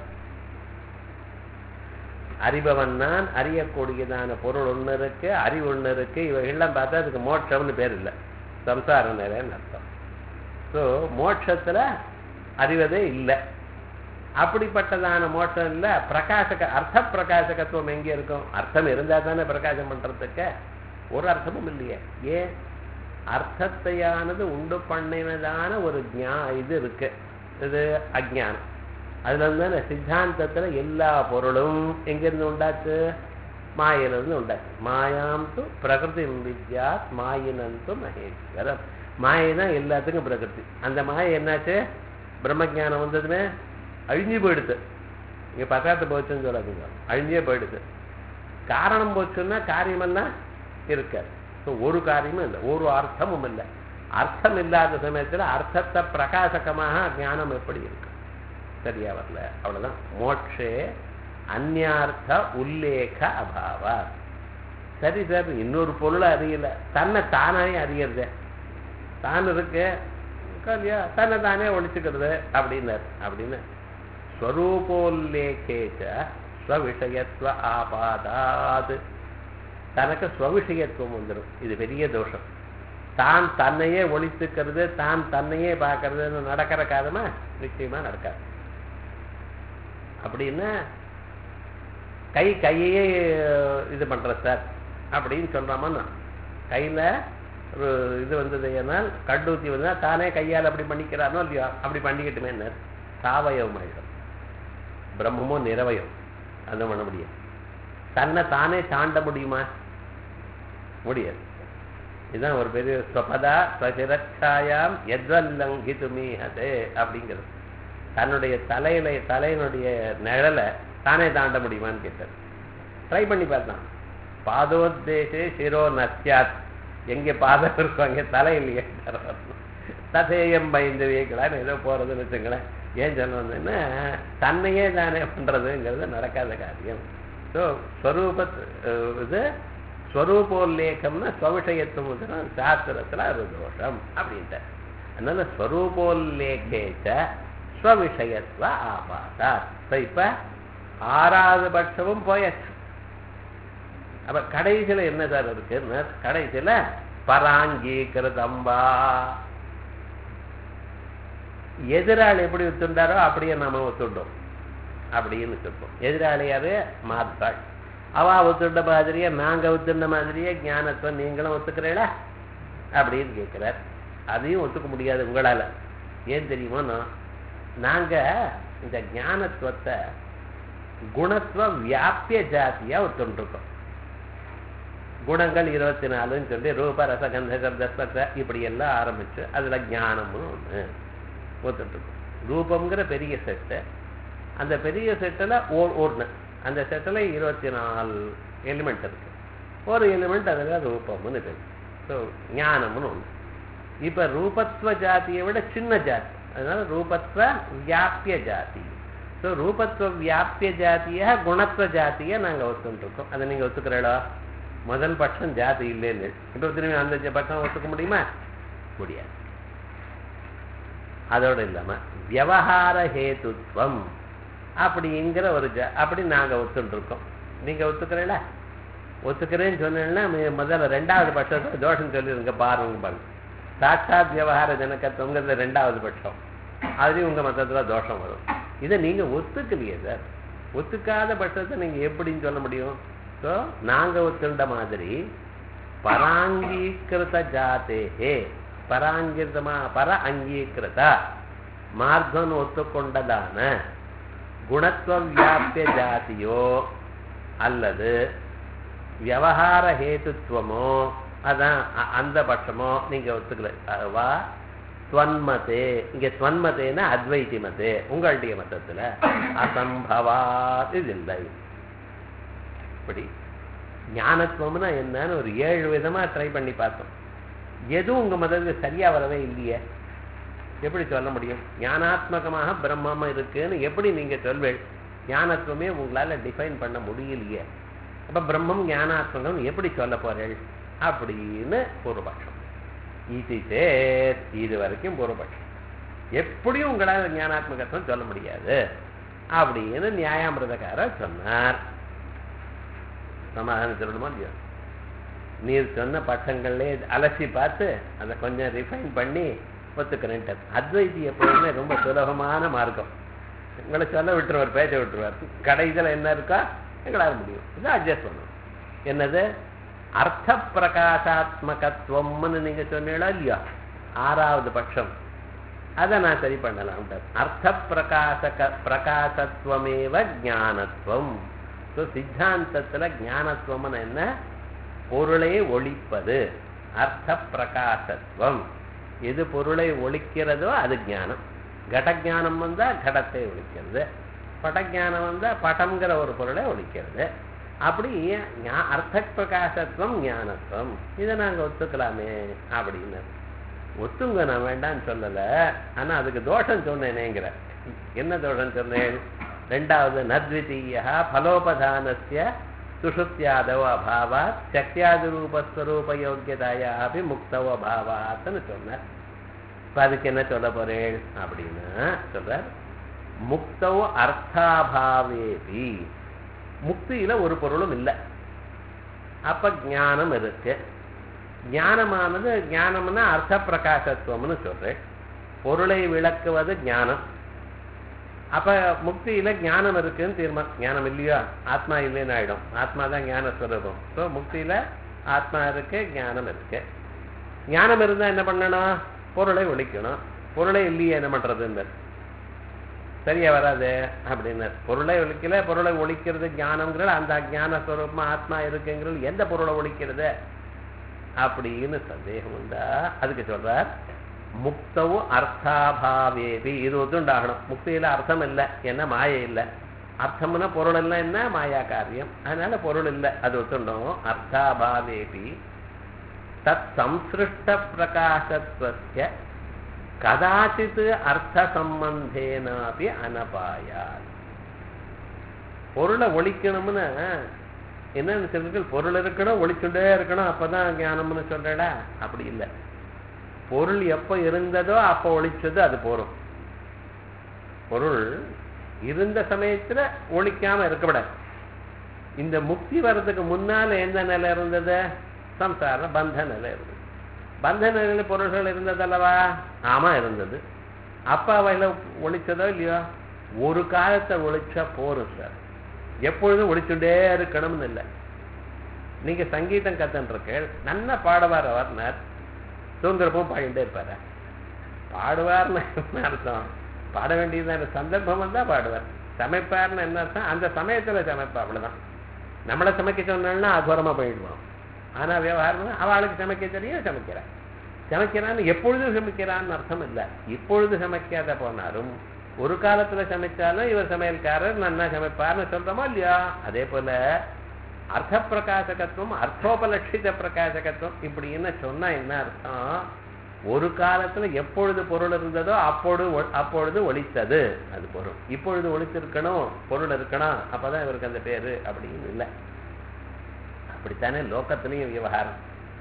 அறிபவன் நான் அறியக்கூடியதான பொருள் ஒண்ணு இருக்கு அறிவு ஒண்ணு இருக்கு இவைகள்லாம் பார்த்தா அதுக்கு மோட்சம்னு பேர் இல்லை சம்சார நிலைன்னு அர்த்தம் ஸோ மோட்சத்துல அறிவதே இல்லை அப்படிப்பட்டதான மோட்சம் இல்லை பிரகாசக அர்த்த பிரகாசகத்துவம் எங்கே இருக்கும் அர்த்தம் இருந்தால் தானே பிரகாசம் பண்றதுக்கு ஒரு அர்த்தமும் இல்லையே ஏன் அர்த்தத்தையானது உண்டு பண்ணினதான ஒரு ஞா இது இருக்கு இது அஜ்ஞானம் அதுல இருந்து சித்தாந்தத்துல எல்லா பொருளும் எங்கிருந்து உண்டாச்சு மாயிலிருந்து உண்டாச்சு மாயாம் து பிரகிருதி வித்யாத் மாயினந்து மகேஸ்வரம் மாயை தான் எல்லாத்துக்கும் பிரகிருதி அந்த மாயை என்னாச்சு பிரம்மஜானம் வந்ததுமே அழிஞ்சு போயிடுது இங்க பக்காத்து போச்சுன்னு சொல்லாதீங்க அழிஞ்சே போயிடுது காரணம் போச்சுன்னா காரியமெல்லாம் இருக்காது ஸோ ஒரு காரியமும் இல்லை ஒரு அர்த்தமும் இல்லை அர்த்தம் இல்லாத சமயத்துல அர்த்தத்தை பிரகாசகமாக ஞானம் எப்படி இருக்கு சரியா வரல அவ்வளவுதான் மோட்சே அந்யார்த்த உல்லேக அபாவா சரி சார் இன்னொரு பொருளை அறியல தன்னை தானே அறியறது தான் இருக்கு இல்லையா தன்னை தானே ஒழிச்சுக்கிறது அப்படின்னார் அப்படின்னு ஸ்வரூபோல்லேகேச்ச ஸ்வவிஷயத்துவ ஆபாதாது தனக்கு ஸ்வவிஷயத்துவம் வந்துடும் இது பெரிய தோஷம் தான் தன்னையே ஒழித்துக்கிறது தான் தன்னையே பார்க்கறதுன்னு நடக்கிற காலமா நிச்சயமா நடக்காது அப்படின்னா கை கையையே இது பண்ற சார் அப்படின்னு சொல்றாமன்னா கையில ஒரு இது வந்தது ஏனால் கண்டூத்தி வந்தா தானே கையால் அப்படி பண்ணிக்கிறானோ இல்லையோ அப்படி பண்ணிக்கிட்டுமே என்ன சாவயவம் ஆயிடும் பிரம்மமும் நிறவயம் அது பண்ண முடியாது தன்னை தானே தாண்ட முடியுமா முடியாது இதுதான் ஒரு பெரிய ஸ்வபதா ஸ்வசிரச்சாயாம் எத்வல்லங்கிதுமீஹதே அப்படிங்கிறது தன்னுடைய தலையில தலையினுடைய நிழலை தானே தாண்ட முடியுமான்னு கேட்டார் ட்ரை பண்ணி பார்த்தான் பாதோத்தேசே சிரோ நஸ்யாத் எங்கே பாதம் இருக்கும் அங்கே தலை இல்லையே ததேயம் பயந்து வைக்கலான்னு ஏதோ போறதுன்னு வச்சுங்களேன் ஏன் சொன்னோன்னா தன்னையே தானே பண்றதுங்கிறது நடக்காத காரியம் ஸோ ஸ்வரூப இது ஸ்வரூபோல்லேகம்னா ஸ்வவிஷயத்துவம் சாஸ்திரத்துல அது தோஷம் அப்படின்ட்டு அதனால ஸ்வரூபோல்லேகேச்ச ஸ்வவிஷயத்துவ ஆபாதா ஸோ இப்போ ஆறாவது பட்சமும் போயாச்சு அப்ப கடைசியில என்ன சார் இருக்குன்னு கடைசியில பராங்கீகிருதம்பா எதிராளி எப்படி ஒத்துண்டாரோ அப்படியே நாம ஒத்துண்டோம் அப்படின்னு சொல்றோம் எதிராளியாரு மாத்தாள் அவ ஒத்துண்ட மாதிரியே நாங்க ஒத்துண்ட மாதிரியே ஞானத்தை நீங்களும் ஒத்துக்கிறீங்களா அப்படின்னு கேட்கிறார் அதையும் ஒத்துக்க முடியாது உங்களால ஏன் தெரியுமோன்னா நாங்க இந்த ஞானத்துவத்தை குணத்துவ வியாபிய ஜாத்தியா ஒத்துண்டிருக்கோம் குணங்கள் இருபத்தி நாலுன்னு சொல்லி ரூப ரசகந்த சப்த இப்படி எல்லாம் ஆரம்பிச்சு அதுல ஞானம்னு ஒண்ணு ஒத்துட்டுருக்கோம் ரூபம்ங்கிற பெரிய செட்டு அந்த பெரிய செட்டில் ஓர் ஒன்று அந்த செட்டில் இருபத்தி நாலு எலிமெண்ட் இருக்கு ஒரு எலிமெண்ட் அதில் ரூபம்னு பேர் ஸோ ஞானம்னு ஒன்று இப்போ ரூபத்துவ ஜாதியை விட சின்ன ஜாதி அதனால ரூபத்துவ வியாபிய ஜாதி ஸோ ரூபத்துவ வியாபிய ஜாத்தியா குணத்துவ ஜாத்தியை நாங்க ஒத்துட்டு இருக்கோம் அதை நீங்க ஒத்துக்கிறீங்களா முதல் பட்சம் ஜாதி இல்லைன்னு இப்போ திரும்பி அந்த ஜ- பட்சம் ஒத்துக்க முடியுமா முடியாது அதோட இல்லாம வியவஹார ஹேதுத்வம் அப்படிங்கிற ஒரு ஜ அப்படி நாங்க ஒத்துட்டு இருக்கோம் நீங்க ஒத்துக்கிறீங்களா ஒத்துக்கிறேன்னு சொன்னீங்கன்னா மி- முதல்ல ரெண்டாவது பட்சத்தை தோஷம் சொல்லிருங்க பாருங்க பாருங்க சாட்சாத் வியவகார ஜனக்கத்துவங்கிறது ரெண்டாவது பட்சம் அதுலயும் உங்க மதத்துல தோஷம் வரும் இதை நீங்க ஒத்துக்கலையே சார் ஒத்துக்காத பட்சத்தை நீங்க எப்படின்னு சொல்ல முடியும் ஸோ நாங்க ஒத்துண்ட மாதிரி பராங்கீகிருத ஜாதேஹே பராங்கிருதமா பர அங்கீகிருத மார்க்கம் ஒத்துக்கொண்டதான குணத்துவ வியாபிய ஜாதியோ அல்லது வியவகார ஹேதுத்துவமோ அதான் அ- அந்த பட்சமோ நீங்க ஒத்துக்கல வா துவன்மதே இங்க துவன்மதேன்னா அத்வைதி மதே உங்களுடைய மதத்துல அசம்பவாத் இது இல்லை இப்படி ஞானத்துவம்னா என்னன்னு ஒரு ஏழு விதமா ட்ரை பண்ணி பார்த்தோம் எதுவும் உங்க மதத்துக்கு சரியா வரவே இல்லையே எப்படி சொல்ல முடியும் ஞானாத்மகமாக பிரம்மம் இருக்குன்னு எப்படி நீங்க சொல்வேள் ஞானத்துவமே உங்களால டிஃபைன் பண்ண முடியலையே அப்ப பிரம்மம் ஞானாத்மகம் எப்படி சொல்ல போறேள் அப்படின்னு பூர்வபக்ஷம் இது சேத் இது வரைக்கும் பூர்வபக்ஷம் எப்படியும் உங்களால் ஞானாத்மகத்துவம் சொல்ல முடியாது அப்படின்னு நியாயாமிரதக்காரர் சொன்னார் சமாதானம் சொல்லணுமா இல்லையா நீர் சொன்ன பட்டங்கள்லே அலசி பார்த்து அதை கொஞ்சம் ரிஃபைன் பண்ணி ஒத்துக்கிறேன்ட்டு அத்வைதி எப்போதுமே ரொம்ப சுலபமான மார்க்கம் உங்களை சொல்ல விட்டுருவார் பேச விட்டுருவார் கடைசியில் என்ன இருக்கா எங்களால் முடியும் இதை அட்ஜஸ்ட் பண்ணணும் என்னது அர்த்த பிரகாசாத்மகத்துவம்னு நீங்க சொன்னீங்களா இல்லையா ஆறாவது பட்சம் அதை நான் சரி பண்ணலாம் அர்த்த பிரகாசக பிரகாசத்துவமேவ ஞானத்துவம் ஸோ சித்தாந்தத்துல ஞானத்துவம்னு என்ன பொருளை ஒழிப்பது அர்த்த பிரகாசத்துவம் எது பொருளை ஒழிக்கிறதோ அது ஞானம் கடஞானம் வந்தா கடத்தை ஒழிக்கிறது படஞானம் வந்தா படம்ங்கிற ஒரு பொருளை ஒழிக்கிறது அப்படி ஞா- அர்த்த பிரகாசத்துவம் ஞானத்துவம் இதை நாங்க ஒத்துக்கலாமே அப்படின்னு ஒத்துங்க நான் வேண்டாம்னு சொல்லல ஆனா அதுக்கு தோஷம் சொன்னேனேங்கிற என்ன தோஷம் சொன்னேன் ரெண்டாவது நத்விதீயா பலோபதானஸ்ய சுஷுப்தியாதவ அபாவாத் சக்தியாதி ரூபஸ்வரூப யோக்கியதாயா அபி முக்தவ அபாவாத்னு சொன்னார் இப்ப அதுக்கு என்ன சொல்ல போறேன் அப்படின்னா சொல்றார் முக்தவ அர்த்தாபாவேபி முக்தியில ஒரு பொருளும் இல்லை அப்ப ஞானம் இருக்கு ஞானமானது ஞானம்னா அர்த்த பிரகாசத்துவம்னு சொல்றேன் பொருளை விளக்குவது ஞானம் அப்ப முக்தியில ஞானம் இருக்குன்னு தீர்மானம் ஞானம் இல்லையா ஆத்மா இல்லைன்னு ஆயிடும் ஆத்மா தான் ஞான ஸ்வரூபம் ஸோ முக்தியில ஆத்மா இருக்கு ஞானம் இருக்கு ஞானம் இருந்தா என்ன பண்ணணும் பொருளை ஒழிக்கணும் பொருளை இல்லையே என்ன பண்றதுன்னு சரியா வராது அப்படின்னு பொருளை ஒழிக்கல பொருளை ஒழிக்கிறது ஞானம்ங்கிறது அந்த ஞான ஸ்வரூபமா ஆத்மா இருக்குங்கிறது எந்த பொருளை ஒழிக்கிறது அப்படின்னு சந்தேகம் உண்டா அதுக்கு சொல்றார் முக்தவு அர்த்தாபாவேபி இது ஒத்துண்டாகணும் முக்தியில அர்த்தம் இல்லை என்ன மாயை இல்லை அர்த்தம்னா பொருள் எல்லாம் என்ன மாயா காரியம் அதனால பொருள் இல்லை அது ஒத்துண்டோம் அர்த்தாபாவேபி தத் சம்சிருஷ்ட பிரகாசத்துவஸ்ய கதாச்சித் அர்த்த சம்பந்தேனாபி அனபாயாத் பொருளை ஒழிக்கணும்னு என்னன்னு சொல்றீர்கள் பொருள் இருக்கணும் ஒழிச்சுட்டே இருக்கணும் அப்பதான் ஞானம்னு சொல்றடா அப்படி இல்லை பொருள் எப்ப இருந்ததோ அப்ப ஒழிச்சது அது போரும் பொருள் இருந்த சமயத்துல ஒழிக்காம இருக்கக்கூடாது இந்த முக்தி வர்றதுக்கு முன்னால எந்த நிலை இருந்தது சம்சார பந்த நிலை இருந்தது பந்த நிலையில பொருள்கள் இருந்ததல்லவா ஆமா இருந்தது அப்ப அவையில ஒழிச்சதோ இல்லையோ ஒரு காலத்தை ஒழிச்சா போரும் சார் எப்பொழுதும் ஒழிச்சுட்டே இருக்கணும்னு இல்லை நீங்க சங்கீதம் கத்துன்னு நல்லா பாடுவார் அவர்னார் தூங்குறப்போ பாடிட்டே இருப்பாரு பாடுவார்னு என்ன அர்த்தம் பாட வேண்டியது சந்தர்ப்பம் வந்தா பாடுவார் சமைப்பார்னு என்ன அர்த்தம் அந்த சமயத்துல சமைப்பா அவ்வளவுதான் நம்மளை சமைக்க சொன்னோம்னா அகோரமா போயிடுவோம் ஆனா விவகாரம் அவளுக்கு சமைக்க தெரியும் சமைக்கிறான் சமைக்கிறான்னு எப்பொழுதும் சமைக்கிறான்னு அர்த்தம் இல்லை இப்பொழுது சமைக்காத போனாலும் ஒரு காலத்துல சமைச்சாலும் இவர் சமையல்காரர் நன்னா சமைப்பார்னு சொல்றோமோ இல்லையா அதே போல அர்த்த பிரகாசகத்துவம் அர்த்தோபலட்சித பிரகாசகத்துவம் இப்படின்னு சொன்னா என்ன அர்த்தம் ஒரு காலத்துல எப்பொழுது பொருள் இருந்ததோ அப்பொழுது ஒ- அப்பொழுது ஒழித்தது அது பொருள் இப்பொழுது ஒழித்திருக்கணும் பொருள் இருக்கணும் அப்பதான் இவருக்கு அந்த பேரு அப்படின்னு இல்லை அப்படித்தானே லோகத்திலையும் விவகாரம்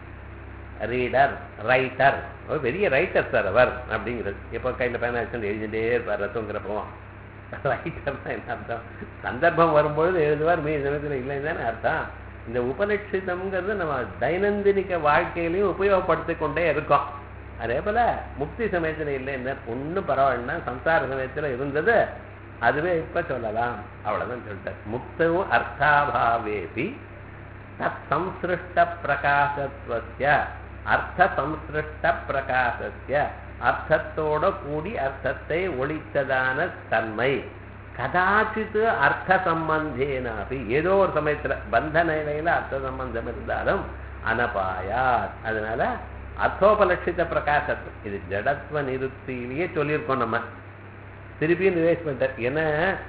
ரீடர் ரைட்டர் ஒரு பெரிய ரைட்டர் சார் அவர் அப்படிங்கிறது எப்போ கையில் பேனா வச்சு எழுதிட்டே இருப்பார் ரத்தங்கிறப்போம் ரைட்டர்னா என்ன அர்த்தம் சந்தர்ப்பம் வரும்பொழுது எழுதுவார் மீதி சமயத்தில் இல்லைன்னு தானே அர்த்தம் இந்த உபலட்சிதம்ங்கிறது நம்ம தைனந்தினிக வாழ்க்கையிலையும் உபயோகப்படுத்தி கொண்டே இருக்கோம் அதே போல முக்தி சமயத்தில் இல்லைன்னு ஒன்றும் பரவாயில்லன்னா சம்சார சமயத்தில் இருந்தது அதுவே இப்ப சொல்லலாம் அவ்வளவுதான் சொல்லிட்டார் முக்தவும் அர்த்தாபாவேபி தத் சம்சிருஷ்ட பிரகாசத்துவஸ்ய அர்த்த சம்சிருஷ்ட பிரகாசஸ்ய அர்த்தத்தோட கூடி அர்த்தத்தை ஒழித்ததான தன்மை கதாச்சித் அர்த்த சம்பந்தேனாபி ஏதோ ஒரு சமயத்துல பந்த நிலையில அர்த்த சம்பந்தம் இருந்தாலும் அனபாயாத் அதனால அர்த்தோபலட்சித பிரகாசத்துவம் இது ஜடத்துவ நிருத்தியிலேயே சொல்லியிருக்கோம் நம்ம திருப்பியும் ரிவைஸ் பண்ணிட்டார் ஏன்னா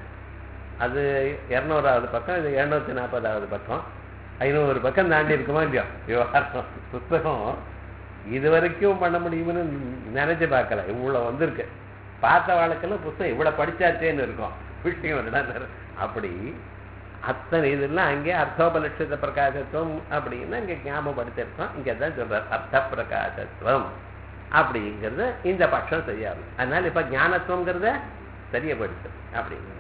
அது இரநூறாவது பக்கம் இது எழுநூத்தி நாற்பதாவது பக்கம் ஐநூறு பக்கம் தாண்டி இருக்குமா இல்லையோ விவகாரம் புத்தகம் இது வரைக்கும் பண்ண முடியும்னு நினைச்சு பார்க்கல இவ்வளவு வந்திருக்கு பார்த்த வாழ்க்கையில் புத்தகம் இவ்வளவு படிச்சாச்சேன்னு இருக்கும் விஷயம் என்னன்னா அப்படி அத்தனை இதெல்லாம் அங்கே அர்த்தோபலட்சித பிரகாசத்துவம் அப்படின்னு இங்கே ஞாபகப்படுத்திருக்கோம் இங்கே தான் சொல்றார் அர்த்த பிரகாசத்துவம் அப்படிங்கிறது இந்த பட்சம் சரியாகும் அதனால இப்ப ஞானத்துவங்கிறத தெரியப்படுத்து அப்படிங்கிறது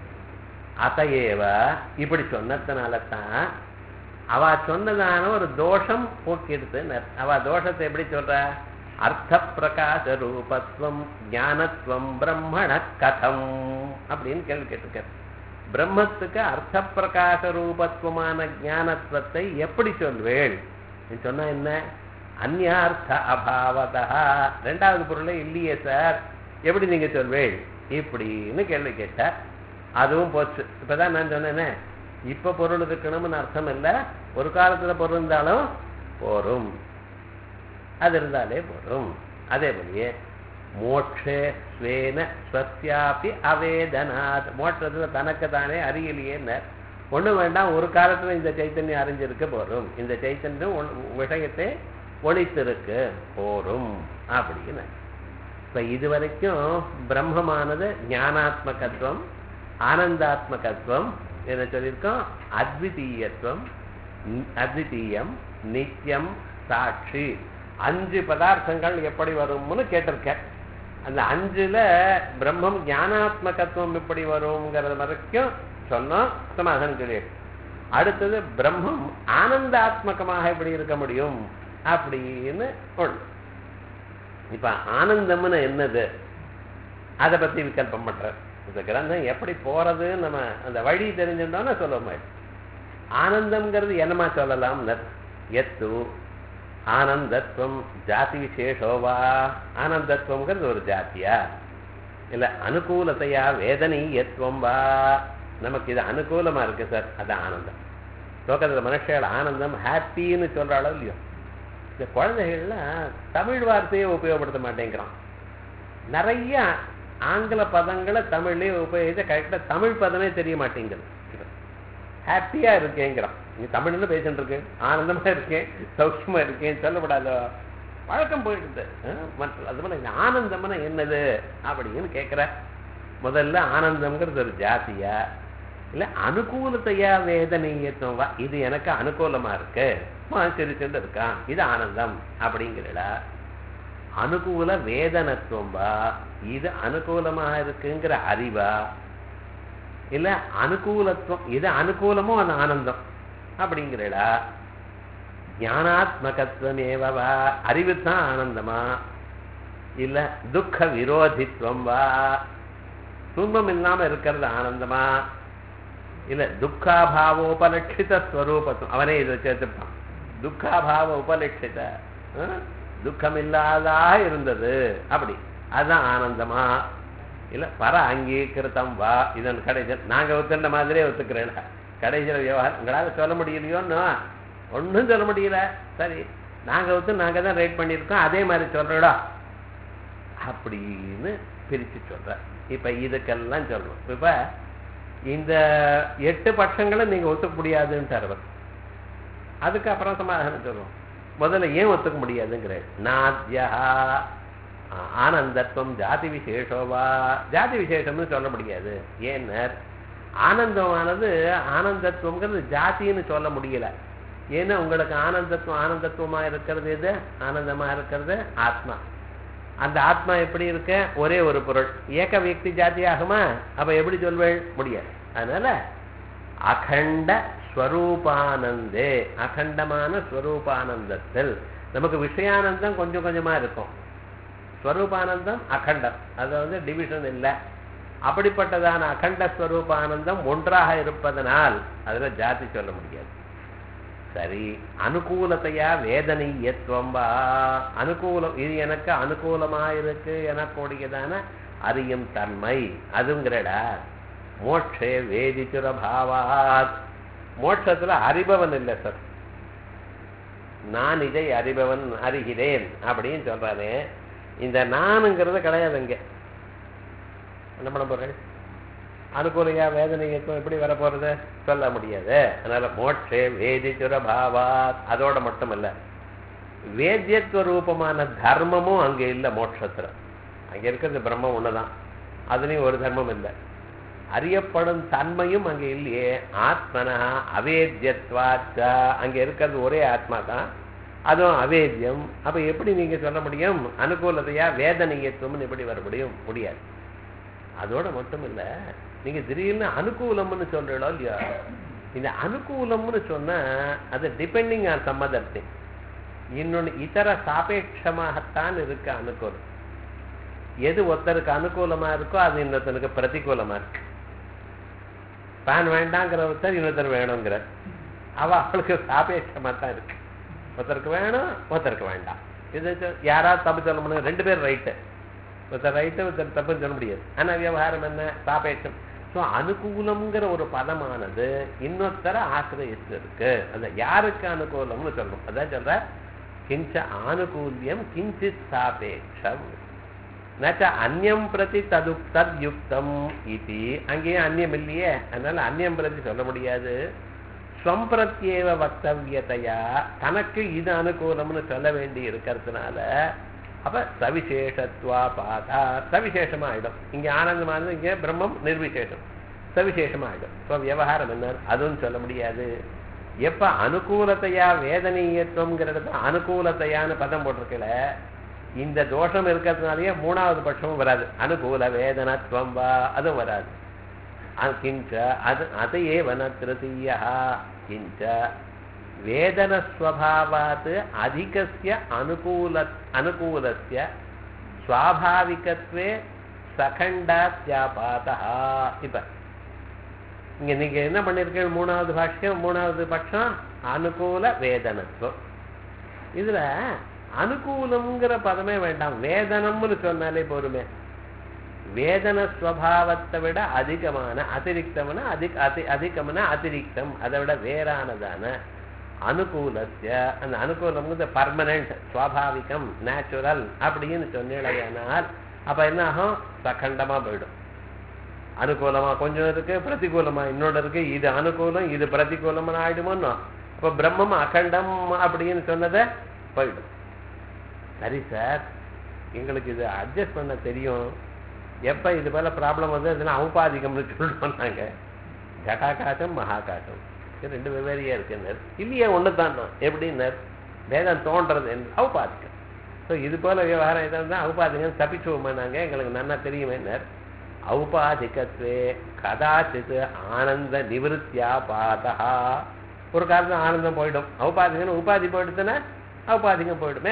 அதையேவ இப்படி சொன்னதுனால தான் அவ சொன்னதான ஒரு தோஷம் போக்கிடுது அவ தோஷத்தை எப்படி சொல்ற அர்த்த பிரகாச ரூபத்துவம் ஞானத்துவம் பிரம்மண கதம் அப்படின்னு கேள்வி கேட்டிருக்காரு பிரம்மத்துக்கு அர்த்த பிரகாச ரூபத்துவமான ஞானத்துவத்தை எப்படி சொல்வேள் நீ சொன்னா என்ன அந்யார்த்த அபாவதா ரெண்டாவது பொருளே இல்லையே சார் எப்படி நீங்க சொல்வேள் இப்படின்னு கேள்வி கேட்டார் அதுவும் போச்சு இப்பதான் நான் சொன்னேனே இப்ப பொருள் இருக்கணும்னு அர்த்தம் இல்லை ஒரு காலத்துல பொருள் இருந்தாலும் போரும் அது இருந்தாலே போரும் அதே போலயே மோட்சே ஸ்வேன ஸ்வஸ்யாபி அவேதனாத் மோட்சத்துல தனக்கு தானே அறியலையேன்னு ஒண்ணு வேண்டாம் ஒரு காலத்துல இந்த சைத்தன்யம் அறிஞ்சிருக்க போரும் இந்த சைத்தன்யம் ஒ- விஷயத்தை ஒழித்திருக்கு போரும் அப்படின்னு இப்ப இதுவரைக்கும் பிரம்மமானது ஞானாத்மகத்துவம் ஆனந்தாத்மகத்துவம் என்ன சொல்லியிருக்கோம் அத்விதீயத்துவம் நி- அத்விதீயம் நித்தியம் சாட்சி அஞ்சு பதார்த்தங்கள் எப்படி வரும்னு கேட்டிருக்கேன் அந்த அஞ்சுல பிரம்மம் ஞானாத்மகத்துவம் எப்படி வருங்கிறது வரைக்கும் சொன்னோம் சமாதானம் சொல்லியிருக்கு அடுத்தது பிரம்மம் ஆனந்தாத்மகமாக எப்படி இருக்க முடியும் அப்படின்னு ஒண்ணு இப்ப ஆனந்தம்னு என்னது அதை பத்தி விகல்பம் பண்றார் இந்த கிரந்தம் எப்படி போறது நம்ம அந்த வழி தெரிஞ்சிருந்தோம்னா சொல்ல மாட்டோம் ஆனந்தம்ங்கிறது என்னமா சொல்லலாம் எத்து ஆனந்தத்துவம் ஜாதி விசேஷோவா ஆனந்தத்துவம்ங்கிறது ஒரு ஜாத்தியா இல்ல அனுகூலத்தையா வேதனீயத்துவம் வா நமக்கு இது அனுகூலமா இருக்கு சார் அது ஆனந்தம் லோகத்துல மனுஷர்கள் ஆனந்தம் ஹாப்பின்னு சொல்றாளோ இல்லையோ இந்த குழந்தைகள்லாம் தமிழ் வார்த்தையை உபயோகப்படுத்த மாட்டேங்கிறான் நிறைய ஆங்கில பதங்களை தமிழ்லயே உபயோகிச்சா கரெக்டாக தமிழ் பதமே தெரிய மாட்டேங்குது ஹாப்பியா இருக்கேங்கிறான் நீ தமிழ்னு பேசிட்டு இருக்கு ஆனந்தமா இருக்கேன் சௌக்கியமா இருக்கேன் சொல்லப்படாதோ வழக்கம் போயிடுது அஹ், மற்ற அது போல இந்த ஆனந்தம்னா என்னது அப்படின்னு கேட்குற முதல்ல ஆனந்தம்ங்கிறது ஒரு ஜாதியா இல்ல அனுகூலத்தையா வேதனையத்துவம் வா இது எனக்கு அனுகூலமா இருக்கு சிரிச்சுட்டு இருக்கான் இது ஆனந்தம் அப்படிங்கிறடா அனுகூல வேதனத்துவம் வா இது அனுகூலமாக இருக்குங்கிற அறிவா இல்ல அனுகூலத்துவம் இது அனுகூலமோ அந்த ஆனந்தம் அப்படிங்கிறடா ஞானாத்மகத்துவம் ஏவவா அறிவு தான் ஆனந்தமா இல்ல துக்க விரோதித்துவம் வா துன்பம் இல்லாம இருக்கிறது ஆனந்தமா இல்ல துக்காபாவோபலட்சித ஸ்வரூபத்துவம் அவனே இதை சேர்த்துப்பான் துக்காபாவ உபலட்சித அஹ், துக்கம் இல்லாதாக இருந்தது அப்படி அதுதான் ஆனந்தமா இல்ல பர அங்கீகிருத்தம் வா இதன் கடைசியில் நாங்க ஒத்துண்ட மாதிரியே ஒத்துக்கிறேன் கடைசியில் விவகாரம் உங்களால சொல்ல முடியலையோன்னு ஒண்ணும் சொல்ல முடியல சரி நாங்க ஒத்து நாங்க தான் ரைட் பண்ணியிருக்கோம் அதே மாதிரி சொல்றடா அப்படின்னு பிரிச்சு சொல்ற இப்ப இதுக்கெல்லாம் சொல்லணும் இப்ப இந்த எட்டு பட்சங்களை நீங்க ஒத்துக்க முடியாதுன்னு அவர் அதுக்கப்புறம் சமாதானம் சொல்லுவோம் முதல்ல ஏன் ஒத்துக்க முடியாதுங்கிற நாத்யா ஆ- ஆனந்தத்துவம் ஜாதி விசேஷோவா ஜாதி விசேஷம்னு சொல்ல முடியாது ஏன்னர் ஆனந்தமானது ஆனந்தத்துவங்கிறது ஜாதின்னு சொல்ல முடியல ஏன்னா உங்களுக்கு ஆனந்தத்துவம் ஆனந்தத்துவமா இருக்கிறது எது ஆனந்தமா இருக்கிறது ஆத்மா அந்த ஆத்மா எப்படி இருக்க ஒரே ஒரு பொருள் ஏக வியக்தி ஜாதி ஆகுமா அப்ப எப்படி சொல்வேள் முடியாது அதனால அகண்ட ஸ்வரூபானந்தே அகண்டமான ஸ்வரூபானந்தத்தில் நமக்கு விஷயானந்தம் கொஞ்சம் கொஞ்சமா இருக்கும் ஸ்வரூபானந்தம் அகண்டம் அது வந்து டிவிஷன் இல்லை அப்படிப்பட்டதான அகண்ட ஸ்வரூபானந்தம் ஒன்றாக இருப்பதனால் அதுல ஜாதி சொல்ல முடியாது சரி அனுகூலத்தையா வேதனையத்துவம் வா அனுகூலம் இது எனக்கு அனுகூலமா இருக்கு எனக்கூடியதான அறியும் தன்மை அதுங்கிறடா மோட்சே வேதிச்சுர பாவாத் மோட்சத்துல அறிபவன் இல்லை சார் நான் இதை அறிபவன் அறிகிறேன் அப்படின்னு சொல்றாரு இந்த நானுங்கிறது கிடையாது இங்க என்ன பண்ண போறேன் அனுகூலையா வேதனையத்துவம் எப்படி வரப்போறது சொல்ல முடியாது அதனால மோட்சே வேதிச்சுர பாவாத் அதோட மட்டும் இல்ல வேத்தியத்துவ ரூபமான தர்மமும் அங்க இல்லை மோட்சத்துல அங்க இருக்கிறது பிரம்மம் ஒண்ணுதான் அதுலயும் ஒரு தர்மம் இல்லை அறியப்படும் தன்மையும் அங்க இல்லையே ஆத்மனா அவேத்தியத்வாச்ச அங்க இருக்கிறது ஒரே ஆத்மா தான் அதுவும் அவேத்தியம் அப்ப எப்படி நீங்க சொல்ல முடியும் அனுகூலத்தையா வேதனையத்துவம்னு எப்படி வர முடியும் முடியாது அதோட மட்டும் இல்ல நீங்க திடீர்னு அனுகூலம்னு சொல்றீங்களோ இல்லையா இந்த அனுகூலம்னு சொன்னா அது depending on some other thing இன்னொன்னு இதர சாபேட்சமாகத்தான் இருக்கு அனுகூலம் எது ஒருத்தருக்கு அனுகூலமா இருக்கோ அது இன்னொருத்தனுக்கு பிரதிகூலமா இருக்கு பேன் வேண்டாங்கிற ஒருத்தர் இன்னொருத்தர் வேணுங்கிற அவ அவளுக்கு சாபேட்சமா தான் இருக்கு ஒருத்தருக்கு வேணும் ஒருத்தருக்கு வேண்டாம் இது சொ- யாராவது தப்பு சொல்ல முடியும் ரெண்டு பேர் ரைட்டு ஒருத்தர் ரைட்டு ஒருத்தர் தப்புன்னு சொல்ல முடியாது ஆனா விவகாரம் என்ன சாபேட்சம் ஸோ அனுகூலம்ங்கிற ஒரு பதமானது இன்னொருத்தரை ஆசிரியத்து இருக்கு அந்த யாருக்கு அனுகூலம்னு சொல்லணும் அதான் சொல்ற கிஞ்ச ஆனுகூல்யம் கிஞ்சித் சாபேட்சம் நச்ச அந்நியம் பிரதி தது தத்யுக்தம் இது அங்கேயும் அந்நியம் இல்லையே அதனால அந்நியம் பிரதி சொல்ல முடியாது ஸ்வம்பிரத்யேவ வக்தவியதையா தனக்கு இது அனுகூலம்னு சொல்ல வேண்டி இருக்கிறதுனால அப்ப சவிசேஷத்வா பாதா சவிசேஷமா ஆயிடும் இங்க ஆனந்தமானது இங்க பிரம்மம் நிர்விசேஷம் சவிசேஷமா ஆயிடும் இப்போ விவகாரம் என்ன அதுவும் சொல்ல முடியாது எப்ப அனுகூலத்தையா வேதனீயத்துவங்கிறது அனுகூலத்தையான்னு பதம் போட்டிருக்கல இந்த தோஷம் இருக்கிறதுனாலயே மூணாவது பட்சமும் வராது அனுகூல வேதனத்துவம் வா அதுவும் வராது அ- கிஞ்ச அது அதையேவ ந திருத்தீயா கிஞ்ச வேதனஸ்வபாவாத் அதிகஸ்ய அனுகூல அனுகூலஸ்ய ஸ்வாபாவிகத்வே சகண்டாத்யாபாதா இப்ப இங்க நீங்க என்ன பண்ணிருக்கீங்க மூணாவது பாஷ்யம் மூணாவது பட்சம் அனுகூல வேதனத்துவம் இதுல அனுகூலம்ங்கிற பதமே வேண்டாம் வேதனம்னு சொன்னாலே போருமே வேதன ஸ்வபாவத்தை விட அதிகமான அதிரிக்தம்னா அதிக அதி அதிகம்னா அதிரிக்தம் அதை விட வேறானதான அனுகூலத்திய அந்த அனுகூலம்ங்கிறது பர்மனண்ட் சுவாபாவிகம் நேச்சுரல் அப்படின்னு சொன்னேனால் அப்ப என்ன ஆகும் சகண்டமா போயிடும் அனுகூலமா கொஞ்சம் இருக்கு பிரதிகூலமா இன்னொன்று இருக்கு இது அனுகூலம் இது பிரதிகூலம்னு ஆயிடுமோன்னு அப்ப பிரம்மம் அகண்டம் அப்படின்னு சொன்னதை போயிடும் சரி சார் எங்களுக்கு இது அட்ஜஸ்ட் பண்ண தெரியும் எப்ப இது போல ப்ராப்ளம் வந்து அதுனா ஔபாதிகம்னு சொல்லிட்டு நாங்க ஜட்டாகாசம் மகாகாசம் இது ரெண்டு வெவ்வேறையா இருக்குன்னர் இல்லையே ஒன்று தான் எப்படின்னர் வேதம் தோன்றது என்று ஔபாதிகம் ஸோ இது போல விவகாரம் எதாவது இருந்தால் ஔபாதிகம் தப்பிச்சுவோமா நாங்கள் எங்களுக்கு நன்னா தெரியுமேன்னர் ஔபாதிகத்வே கதாச்சித் ஆனந்த நிவிருத்தியா பாதா ஒரு காலத்துல ஆனந்தம் போயிடும் ஔபாதிகம் உபாதி போயிடுச்சுன்னா ஔபாதிகம் போயிடுமே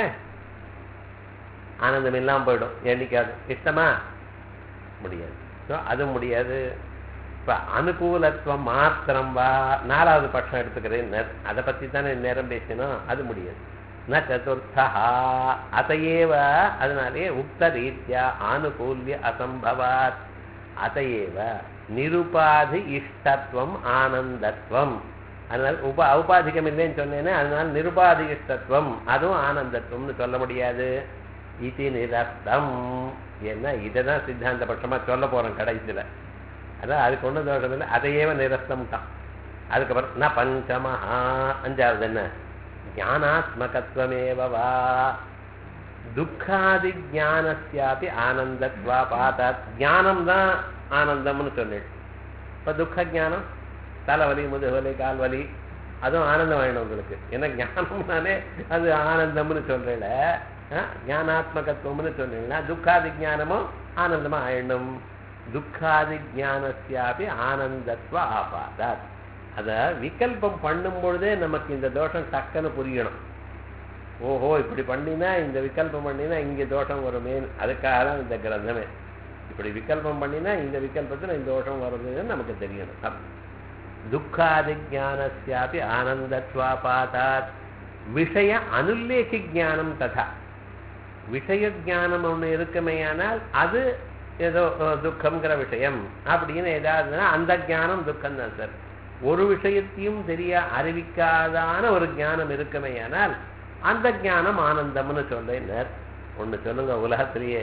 ஆனந்தம் இல்லாம போயிடும் என்னைக்காது இஷ்டமா முடியாது ஸோ அது முடியாது இப்ப அனுகூலத்துவம் மாத்திரம் வா நாலாவது பட்சம் எடுத்துக்கிறேன் அதை பத்தி தானே நேரம் பேசணும் அது முடியாது ந சதுர்த்தா அதையேவ அதனாலே உக்த ரீத்யா ஆனுகூல்ய அசம்பவாத் அதையேவ நிருபாதி இஷ்டத்துவம் ஆனந்தத்துவம் அதனால உப ஔபாதிகம் இல்லைன்னு சொன்னேனே அதனால நிருபாதி இஷ்டத்துவம் அதுவும் ஆனந்தத்துவம்னு சொல்ல முடியாது இது நிரஸ்தம் ஏன்னா இதை தான் சித்தாந்த பட்சமா சொல்ல போறோம் கடைசியில அதான் அதுக்கு ஒன்றும் தோஷம் இல்லை அதையேவ நிரஸ்தம் தான் அதுக்கப்புறம் ந பஞ்சமஹா அஞ்சாவது என்ன ஞானாத்மகத்துவமேவ வா துக்காதி ஜானஸ்யாபி ஆனந்தத்வா பாத்தாத் ஞானம் தான் ஆனந்தம்னு சொல்லிடு இப்போ துக்க ஞானம் தலைவலி முதுகுவலி கால்வலி அதுவும் ஆனந்தம் வேணும் உங்களுக்கு ஏன்னா ஞானம்னாலே அது ஆனந்தம்னு சொல்றேல ஞானாத்மகத்துவம்னு சொன்னீங்கன்னா துக்காதி ஞானமும் ஆனந்தமா ஆயிடணும் துக்காதி ஞானஸ்யாபி ஆனந்தத்வ ஆபாதாத் அத விகல்பம் பண்ணும் பொழுதே நமக்கு இந்த தோஷம் டக்குன்னு புரியணும் ஓஹோ இப்படி பண்ணினா இந்த விகல்பம் பண்ணினா இங்க தோஷம் வருமேன் அதுக்காக தான் இந்த கிரந்தமே இப்படி விகல்பம் பண்ணினா இந்த விகல்பத்தில் இந்த தோஷம் வருதுன்னு நமக்கு தெரியணும் அப்ப துக்காதி ஜானஸ்யாபி ஆனந்தத்வாபாதாத் விஷய அனுல்லேகி ஜானம் ததா விஷய ஜானம் ஒன்று இருக்குமேயானால் அது ஏதோ அஹ், துக்கம்ங்கிற விஷயம் அப்படின்னு ஏதாவதுன்னா அந்த ஞானம் துக்கம் தான் சார் ஒரு விஷயத்தையும் தெரிய அறிவிக்காதான ஒரு ஞானம் இருக்குமேயானால் அந்த ஞானம் ஆனந்தம்னு சொல்றேன் ஒன்று சொல்லுங்க உலகத்திலேயே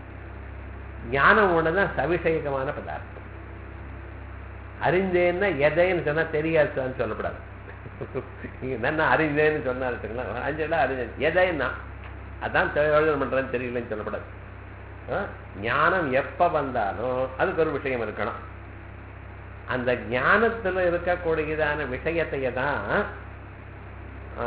ஞானம் ஒன்று தான் சவிஷயகமான பதார்த்தம் அறிந்தேன்னா எதைன்னு சொன்னா தெரியாதுன்னு சொல்லக்கூடாது நீங்க என்ன அறிந்தேன்னு சொன்னா வச்சுக்கலாம் அஞ்செல்லாம் அறிஞ்சேன் எதைன்னா அதான் எழுத பண்றேன்னு தெரியலன்னு சொல்லக்கூடாது ஆ? ஞானம் எப்ப வந்தாலும் அதுக்கு ஒரு விஷயம் இருக்கணும் அந்த ஞானத்துல இருக்கக்கூடியதான விஷயத்தைய தான் ஆ,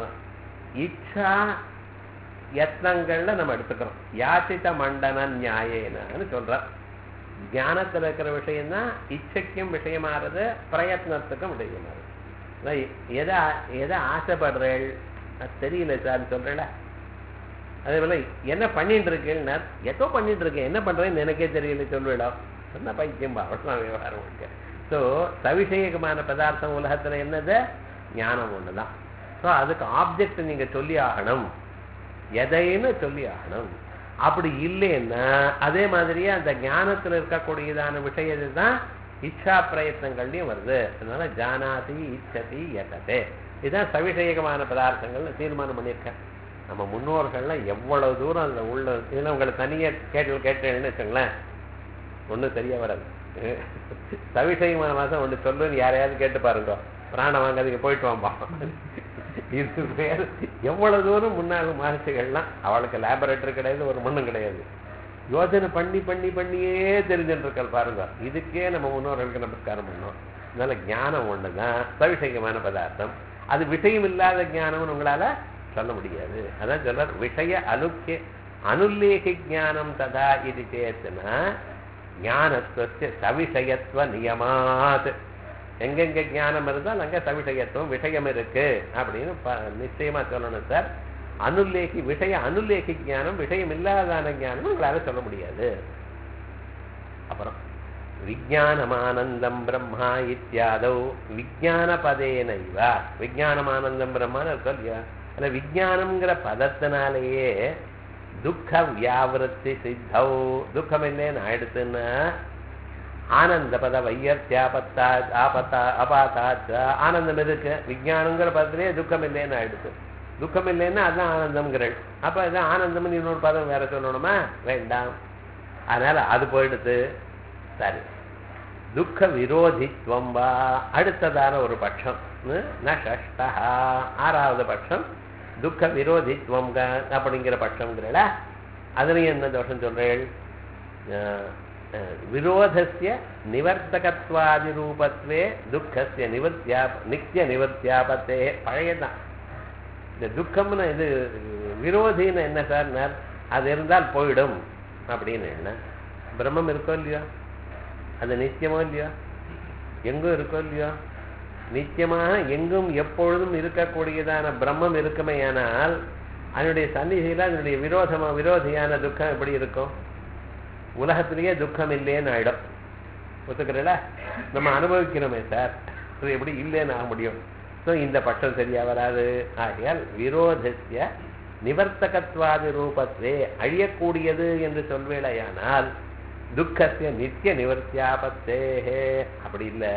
இச்சா யத்னங்கள்ல நம்ம எடுத்துக்கிறோம் யாச்சித மண்டன நியாயேனு சொல்றோம் ஞானத்துல இருக்கிற விஷயம் தான் இச்சைக்கும் விஷயமாறது பிரயத்னத்துக்கும் விஷயமாறது அதான் எதை எதை ஆசைப்படுறேள் அது தெரியல சார் சொல்றேல அதே போல என்ன பண்ணிட்டு இருக்கேன்னா ஏதோ பண்ணிட்டு இருக்கேன் என்ன பண்றேன்னு எனக்கே தெரியல சொல்லிடும் என்ன பைத்தியம் அவ்வளோதான் விவகாரம் இருக்கு ஸோ சவிஷேகமான பதார்த்தம் உலகத்துல என்னது ஞானம் ஒண்ணுதான் ஸோ அதுக்கு ஆப்ஜெக்ட் நீங்க சொல்லி ஆகணும் எதைன்னு சொல்லி ஆகணும் அப்படி இல்லைன்னா அதே மாதிரியே அந்த ஞானத்துல இருக்கக்கூடியதான விஷயத்தை தான் இச்சா பிரயத்னங்கள்லையும் வருது அதனால ஜானாதி இச்சதி எததே இதுதான் சவிஷேகமான பதார்த்தங்கள்னு தீர்மானம் பண்ணியிருக்கேன் நம்ம முன்னோர்கள்லாம் எவ்வளவு தூரம் அந்த உள்ள இதெல்லாம் உங்களை தனியா கேட்டு கேட்டேன்னு வச்சுங்களேன் ஒண்ணும் சரியா வராது சவிஷயமான மாதம் ஒண்ணு சொல்லுன்னு யாரையாவது கேட்டு பாருங்க பிராணம் வாங்காதீங்க போயிட்டு வாம்பா இது வேற எவ்வளவு தூரம் முன்னாள் மகர்ஷிகள்லாம் அவளுக்கு லேபரேட்டரி கிடையாது ஒரு மண்ணும் கிடையாது யோசனை பண்ணி பண்ணி பண்ணியே தெரிஞ்சுட்டு இருக்கல் பாருங்க இதுக்கே நம்ம முன்னோர்களுக்கு நமஸ்காரம் பண்ணோம் அதனால ஞானம் ஒண்ணுதான் சவிஷயமான பதார்த்தம் அது விஷயம் இல்லாத ஞானம்னு உங்களால சொல்ல முடியாது அதான் சொல்றார் விஷய அலுக்கிய அனுல்லேகி ஞானம் ததா இது சேத்துனா ஞானத்துவ சவிஷயத்துவ நியமாத் எங்கெங்க ஞானம் இருந்தால் அங்க சவிஷயத்துவம் விஷயம் இருக்கு அப்படின்னு ப- நிச்சயமா சொல்லணும் சார் அனுல்லேகி விஷய அனுல்லேகி ஞானம் விஷயம் இல்லாதான ஞானம் உங்களால சொல்ல முடியாது அப்புறம் விஜயானமானந்தம் பிரம்மா இத்தியாதௌ விஜயான பதேனைவ விஜயானமானந்தம் பிரம்மான்னு இருக்கோம் இல்லையா அந்த விஜயானம்ங்கிற பதத்தினாலேயே துக்க வியாவிருத்தி சித்தௌ துக்கம் இல்லைன்னு ஆயிடுத்துன்னா ஆனந்த பத வையர்த்தியாபத்தா ஆபத்தா அபாத்தாத் ஆனந்தம் இருக்கு விஜயானங்கிற பதத்திலேயே துக்கம் இல்லைன்னு ஆயிடுச்சு துக்கம் இல்லைன்னா அதான் ஆனந்தம்ங்கிறள் அப்ப இது ஆனந்தம்னு இன்னொரு பதம் வேற சொல்லணுமா வேண்டாம் அதனால அது போயிடுது சரி துக்க விரோதித்வம் வா அடுத்ததான ஒரு பட்சம் ம், ந ஷஷ்டா ஆறாவது பட்சம் துக்க விரோதித்வம் க- அப்படிங்கிற பட்சம்ங்கிறல அதுலயும் என்ன தோஷம் சொல்றேள் அஹ், அஹ், விரோதஸ்ய நிவர்த்தகத்வாதி ரூபத்வே துக்கஸ்ய நிவர்த்தியா நித்திய நிவர்த்தியாபத்தே பழையதான் இந்த துக்கம்னு இது விரோதின்னு என்ன சார் அது இருந்தால் போயிடும் அப்படின்னு என்ன பிரம்மம் இருக்கோ இல்லையோ அது நித்தியமோ இல்லையோ எங்கும் இருக்கோ இல்லையோ நித்தியமாக எங்கும் எப்பொழுதும் இருக்கக்கூடியதான பிரம்மம் இருக்குமேயானால் அதனுடைய சந்நிதியில் அதனுடைய விரோதமா விரோதியான துக்கம் எப்படி இருக்கும் உலகத்திலேயே துக்கம் இல்லைன்னு ஆயிடும் ஒத்துக்கிறல நம்ம அனுபவிக்கிறோமே சார் அது எப்படி இல்லைன்னு ஆக முடியும் ஸோ இந்த பட்சம் சரியா வராது ஆகையால் விரோதஸ்ய நிவர்த்தகத்வாதி ரூபத்வே அழியக்கூடியது என்று சொல்வேளையானால் துக்கஸ்ய நித்திய நிவர்த்தியாபத்தேஹே அப்படி இல்லை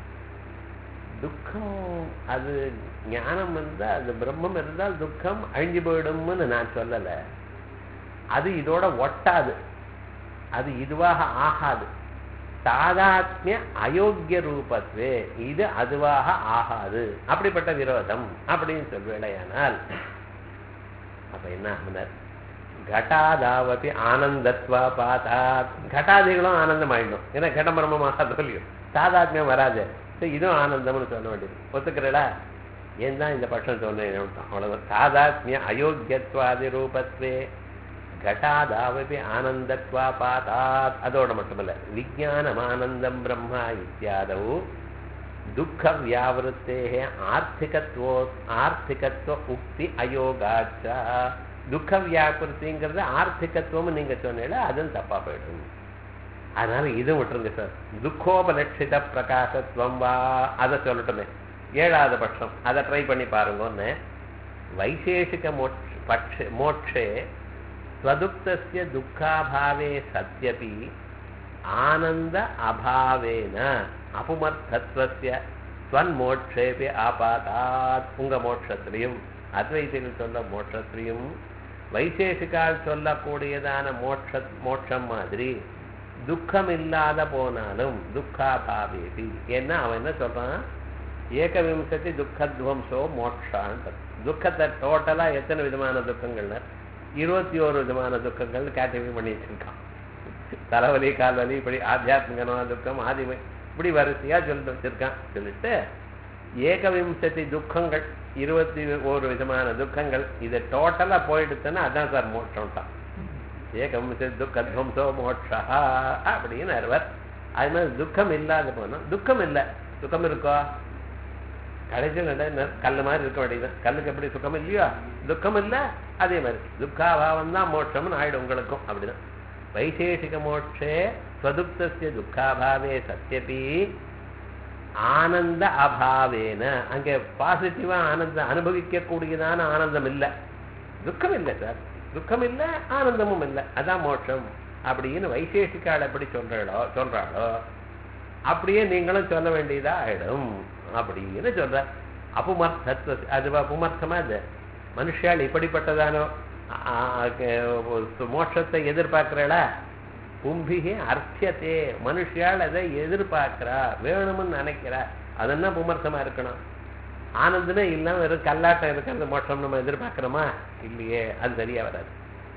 துக்கம் அது ஞானம் இருந்தால் அது பிரம்மம் இருந்தால் துக்கம் அழிஞ்சு போயிடும்னு நான் சொல்லலை அது இதோட ஒட்டாது அது இதுவாக ஆகாது தாதாத்மிய அயோக்கிய ரூபத்வே இது அதுவாக ஆகாது அப்படிப்பட்ட விரோதம் அப்படின்னு சொல்வேளையானால் அப்ப என்ன ஆகுனர் கட்டாதாவதி ஆனந்தத்வா பாத்தாத் கட்டாதிகளும் ஆனந்தம் ஆயிடும் ஏன்னா கடம்பரமமாக சொல்லியும் தாதாத்மியம் வராது சரி இதுவும் ஆனந்தம்னு சொல்ல வேண்டியது ஒத்துக்கிறடா ஏன் தான் இந்த பட்சம் சொன்னேன் அவ்வளவுதான் தாதாத்மிய அயோக்கியத்வாதி ரூபத்வே கட்டாதாவபி ஆனந்தத்வா பாதாத் அதோட மட்டுமல்ல விஜயானம் ஆனந்தம் பிரம்மா இத்தியாதவு துக்க வியாவிருத்தே ஆர்த்திகத்துவோ ஆர்த்திகத்துவ உக்தி அயோகாச்ச துக்க வியாபிருத்திங்கிறது ஆர்த்திகத்துவம் நீங்க சொன்னீங்களா அதுவும் தப்பா போயிடும் அதனால இதுவும் விட்டுருங்க சார் துக்கோபலட்சித பிரகாசத்துவம் வா அதை சொல்லட்டுமே ஏழாவது பட்சம் அதை ட்ரை பண்ணி பாருங்கன்னு வைசேஷிக மோட்ச பட்ச மோட்சே ஸ்வதுக்தஸ்ய துக்காபாவே சத்யபி ஆனந்த அபாவேன அபுமர்த்தத்வஸ்ய ஸ்வன்மோட்சேபி ஆபாதாத் உங்க மோட்சத்திலையும் அத்வைதிகள் சொல்ல மோட்சத்திலையும் வைசேஷிகால் சொல்லக்கூடியதான மோட்ச மோட்சம் மாதிரி துக்கம் இல்லாத போனாலும் துக்காபாவேபி ஏன்னா அவன் என்ன சொல்றான் ஏகவிம்சதி துக்கத்வம்சோ மோட்சான் துக்கத்தை டோட்டலா எத்தனை விதமான துக்கங்கள்னா இருபத்தி ஓரு விதமான துக்கங்கள் கேட்டகரி பண்ணி வச்சிருக்கான் தலைவலி கால்வலி இப்படி ஆத்தியாத்மிகமான துக்கம் ஆதிமை இப்படி வரிசையா சொல்லிட்டு வச்சிருக்கான் சொல்லிட்டு ஏகவிம்சதி துக்கங்கள் இருபத்தி ஒரு விதமான துக்கங்கள் இது டோட்டலா போயிடுச்சுன்னா அதான் சார் மோட்சம் தான் ஏகவிம்சதி துக்கத்வம்சோ மோட்சா அப்படின்னு அறுவர் அது மாதிரி துக்கம் இல்லாத போனோம் துக்கம் இல்லை துக்கம் இருக்கோ கடைசியில் என்ன கல் மாதிரி இருக்க வேண்டியது கல்லுக்கு எப்படி சுகம் இல்லையோ துக்கம் இல்லை அதே மாதிரி துக்காபாவம் தான் மோட்சம்னு ஆயிடும் உங்களுக்கும் அப்படிதான் வைசேஷிக மோட்சே ஸ்வதுப்தஸ்ய துக்காபாவே சத்தியபி ஆனந்த அபாவேன அங்கே பாசிட்டிவா ஆனந்தம் அனுபவிக்கக்கூடியதான ஆனந்தம் இல்லை துக்கம் இல்லை சார் துக்கம் இல்லை ஆனந்தமும் இல்லை அதான் மோட்சம் அப்படின்னு வைசேஷிக்கால் எப்படி சொல்றாளோ சொல்றாளோ அப்படியே நீங்களும் சொல்ல வேண்டியதா ஆயிடும் அப்படின்னு சொல்ற அபுமர்த்தத்துவ அது அபுமர்த்தமா இது மனுஷால் இப்படிப்பட்டதானோ மோட்சத்தை எதிர்பார்க்கிறாளா பும்பிகே அர்த்தியத்தே மனுஷியால் அதை எதிர்பார்க்கிறா வேணும்னு நினைக்கிறா அதென்ன புமர்த்தமா இருக்கணும் ஆனந்தமே இல்லாம வெறும் கல்லாட்டம் இருக்கிறது மோட்சம் நம்ம எதிர்பார்க்கிறோமா இல்லையே அது சரியா வராது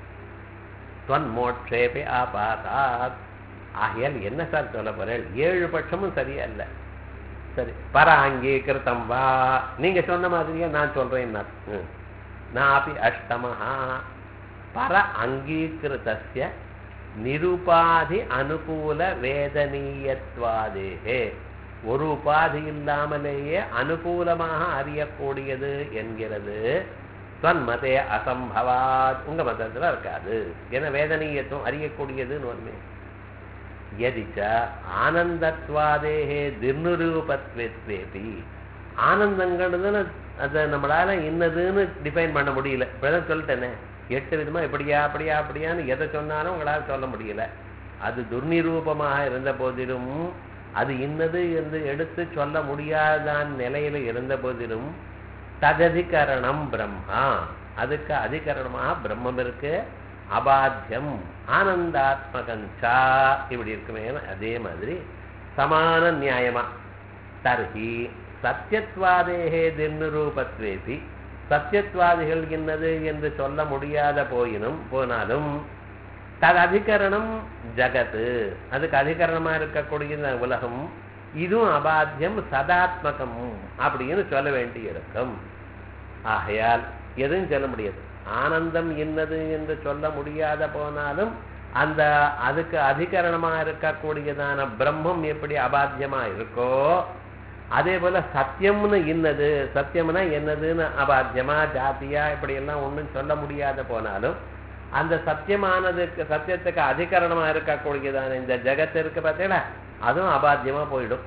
தொன் மோட்சேபி ஆபாதாத் ஆகையால் என்ன சார் சொல்ல போறேன் ஏழு பட்சமும் சரியா இல்லை சரி பர அங்கீகிருத்தம் வா நீங்க சொன்ன மாதிரியே நான் சொல்றேன் நாபி அஷ்டமஹா பர அங்கீகிருத்தஸ்ய நிருபாதி அனுகூல வேதனீயத்வாதேகே ஒரு உபாதி இல்லாமலேயே அனுகூலமாக அறியக்கூடியது என்கிறது மதே அசம்பவாத் உங்க மதத்துல இருக்காது ஏன்னா வேதனீயத்துவம் அறியக்கூடியதுன்னு ஒண்ணு எதிச்ச ஆனந்தத்வாதேகே திருநுரூபத்வேத்வேபி ஆனந்தங்கிறதுன்னு அதை நம்மளால இன்னதுன்னு டிஃபைன் பண்ண முடியல இப்பதான் சொல்லிட்டேனே எட்டு விதமா இப்படியா அப்படியா அப்படியான்னு எதை சொன்னாலும் உங்களால் சொல்ல முடியல அது துர்நிரூபமாக இருந்த போதிலும் அது இன்னது என்று எடுத்து சொல்ல முடியாதான் நிலையில இருந்த போதிலும் தததிகரணம் பிரம்மா அதுக்கு அதிகரணமாக பிரம்மம் இருக்கு அபாத்தியம் ஆனந்தாத்மகஞ்சா இப்படி இருக்குமே அதே மாதிரி சமான நியாயமா தர்ஹி சத்தியத்வாதேகே தின்னுரூபத்வேபி சத்தியத்வாதிகள் என்னது என்று சொல்ல முடியாத போயினும் போனாலும் தது அதிகரணம் ஜகத்து அதுக்கு அதிகரணமா இருக்கக்கூடிய இந்த உலகம் இதுவும் அபாத்தியம் சதாத்மகம் அப்படின்னு சொல்ல வேண்டி இருக்கும் ஆகையால் எதுவும் சொல்ல முடியாது ஆனந்தம் என்னது என்று சொல்ல முடியாத போனாலும் அந்த அதுக்கு அதிகரணமா இருக்கக்கூடியதான பிரம்மம் எப்படி அபாத்தியமா இருக்கோ அதே போல சத்தியம்னு இன்னது சத்தியம்னா என்னதுன்னு அபாத்தியமா ஜாத்தியா இப்படி எல்லாம் ஒன்றும் சொல்ல முடியாத போனாலும் அந்த சத்தியமானதுக்கு சத்தியத்துக்கு அதிகரணமா இருக்கக்கூடியதான இந்த ஜெகத்து இருக்கு பார்த்தீங்களா அதுவும் அபாத்தியமா போயிடும்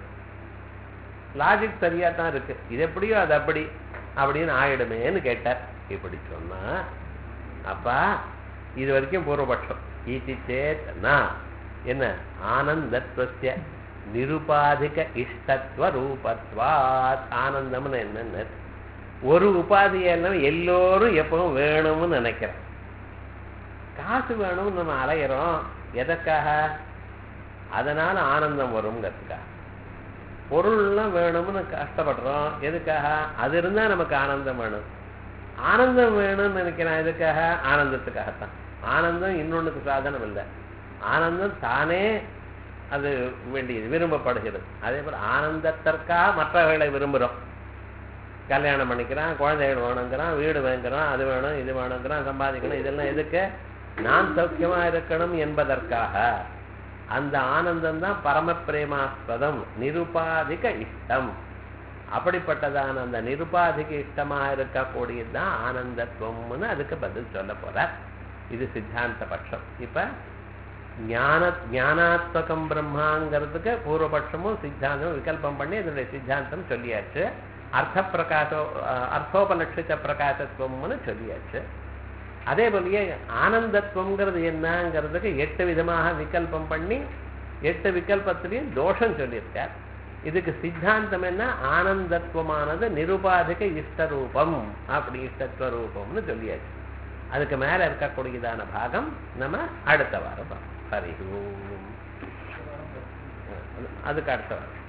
லாஜிக் சரியா தான் இருக்கு இது எப்படியோ அது அப்படி அப்படின்னு ஆயிடுமேன்னு கேட்டார் இப்படி சொன்னா அப்பா இது வரைக்கும் பூர்வபட்சம் ஈதி சேத் நான் என்ன ஆனந்தத்வசிய நிருபாதிக இஷ்டத்துவ ரூபத்வாத் ஆனந்தம்னு என்னன்னு ஒரு உபாதியெல்லாம் எல்லோரும் எப்பவும் வேணும்னு நினைக்கிறோம் காசு வேணும்னு நம்ம அலையிறோம் எதற்காக அதனால ஆனந்தம் வருங்கிறதுக்காக பொருள்லாம் வேணும்னு கஷ்டப்படுறோம் எதுக்காக அது இருந்தா நமக்கு ஆனந்தம் வேணும் ஆனந்தம் வேணும்னு நினைக்கிறேன் எதுக்காக ஆனந்தத்துக்காகத்தான் ஆனந்தம் இன்னொன்றுக்கு சாதனம் இல்லை ஆனந்தம் தானே அது வேண்டியது விரும்பப்படுகிறது அதே போல் ஆனந்தத்திற்காக மற்றவர்களை விரும்புகிறோம் கல்யாணம் பண்ணிக்கிறான் குழந்தைகள் வேணுங்கிறான் வீடு வேணுங்கிறான் அது வேணும் இது வேணுங்கிறான் சம்பாதிக்கணும் இதெல்லாம் எதுக்கு நான் சௌக்கியமா இருக்கணும் என்பதற்காக அந்த ஆனந்தம் தான் பரமபிரேமாஸ்பதம் நிருபாதிக இஷ்டம் அப்படிப்பட்டதான அந்த நிருபாதிக இஷ்டமா இருக்கக்கூடியதுதான் ஆனந்தத்துவம்னு அதுக்கு பதில் சொல்ல போறார் இது சித்தாந்த பட்சம் இப்ப ஞான ஞானாத்மகம் பிரம்மாங்கிறதுக்கு பூர்வபட்சமும் சித்தாந்தமும் விகல்பம் பண்ணி இதனுடைய சித்தாந்தம் சொல்லியாச்சு அர்த்த பிரகாசோ அஹ், அர்த்தோபலட்சித பிரகாசத்துவம்னு சொல்லியாச்சு அதே போலயே ஆனந்தத்துவங்கிறது என்னங்கிறதுக்கு எட்டு விதமாக விகல்பம் பண்ணி எட்டு விகல்பத்திலையும் தோஷம் சொல்லியிருக்கார் இதுக்கு சித்தாந்தம் என்ன ஆனந்தத்துவமானது நிருபாதிக இஷ்டரூபம் அப்படி இஷ்டத்துவ ரூபம்னு சொல்லியாச்சு அதுக்கு மேல இருக்கக்கூடியதான பாகம் நம்ம அடுத்த வாரம் பார்ப்போம். ஹரி ஓம் அதுக்கு அடுத்த வாரம்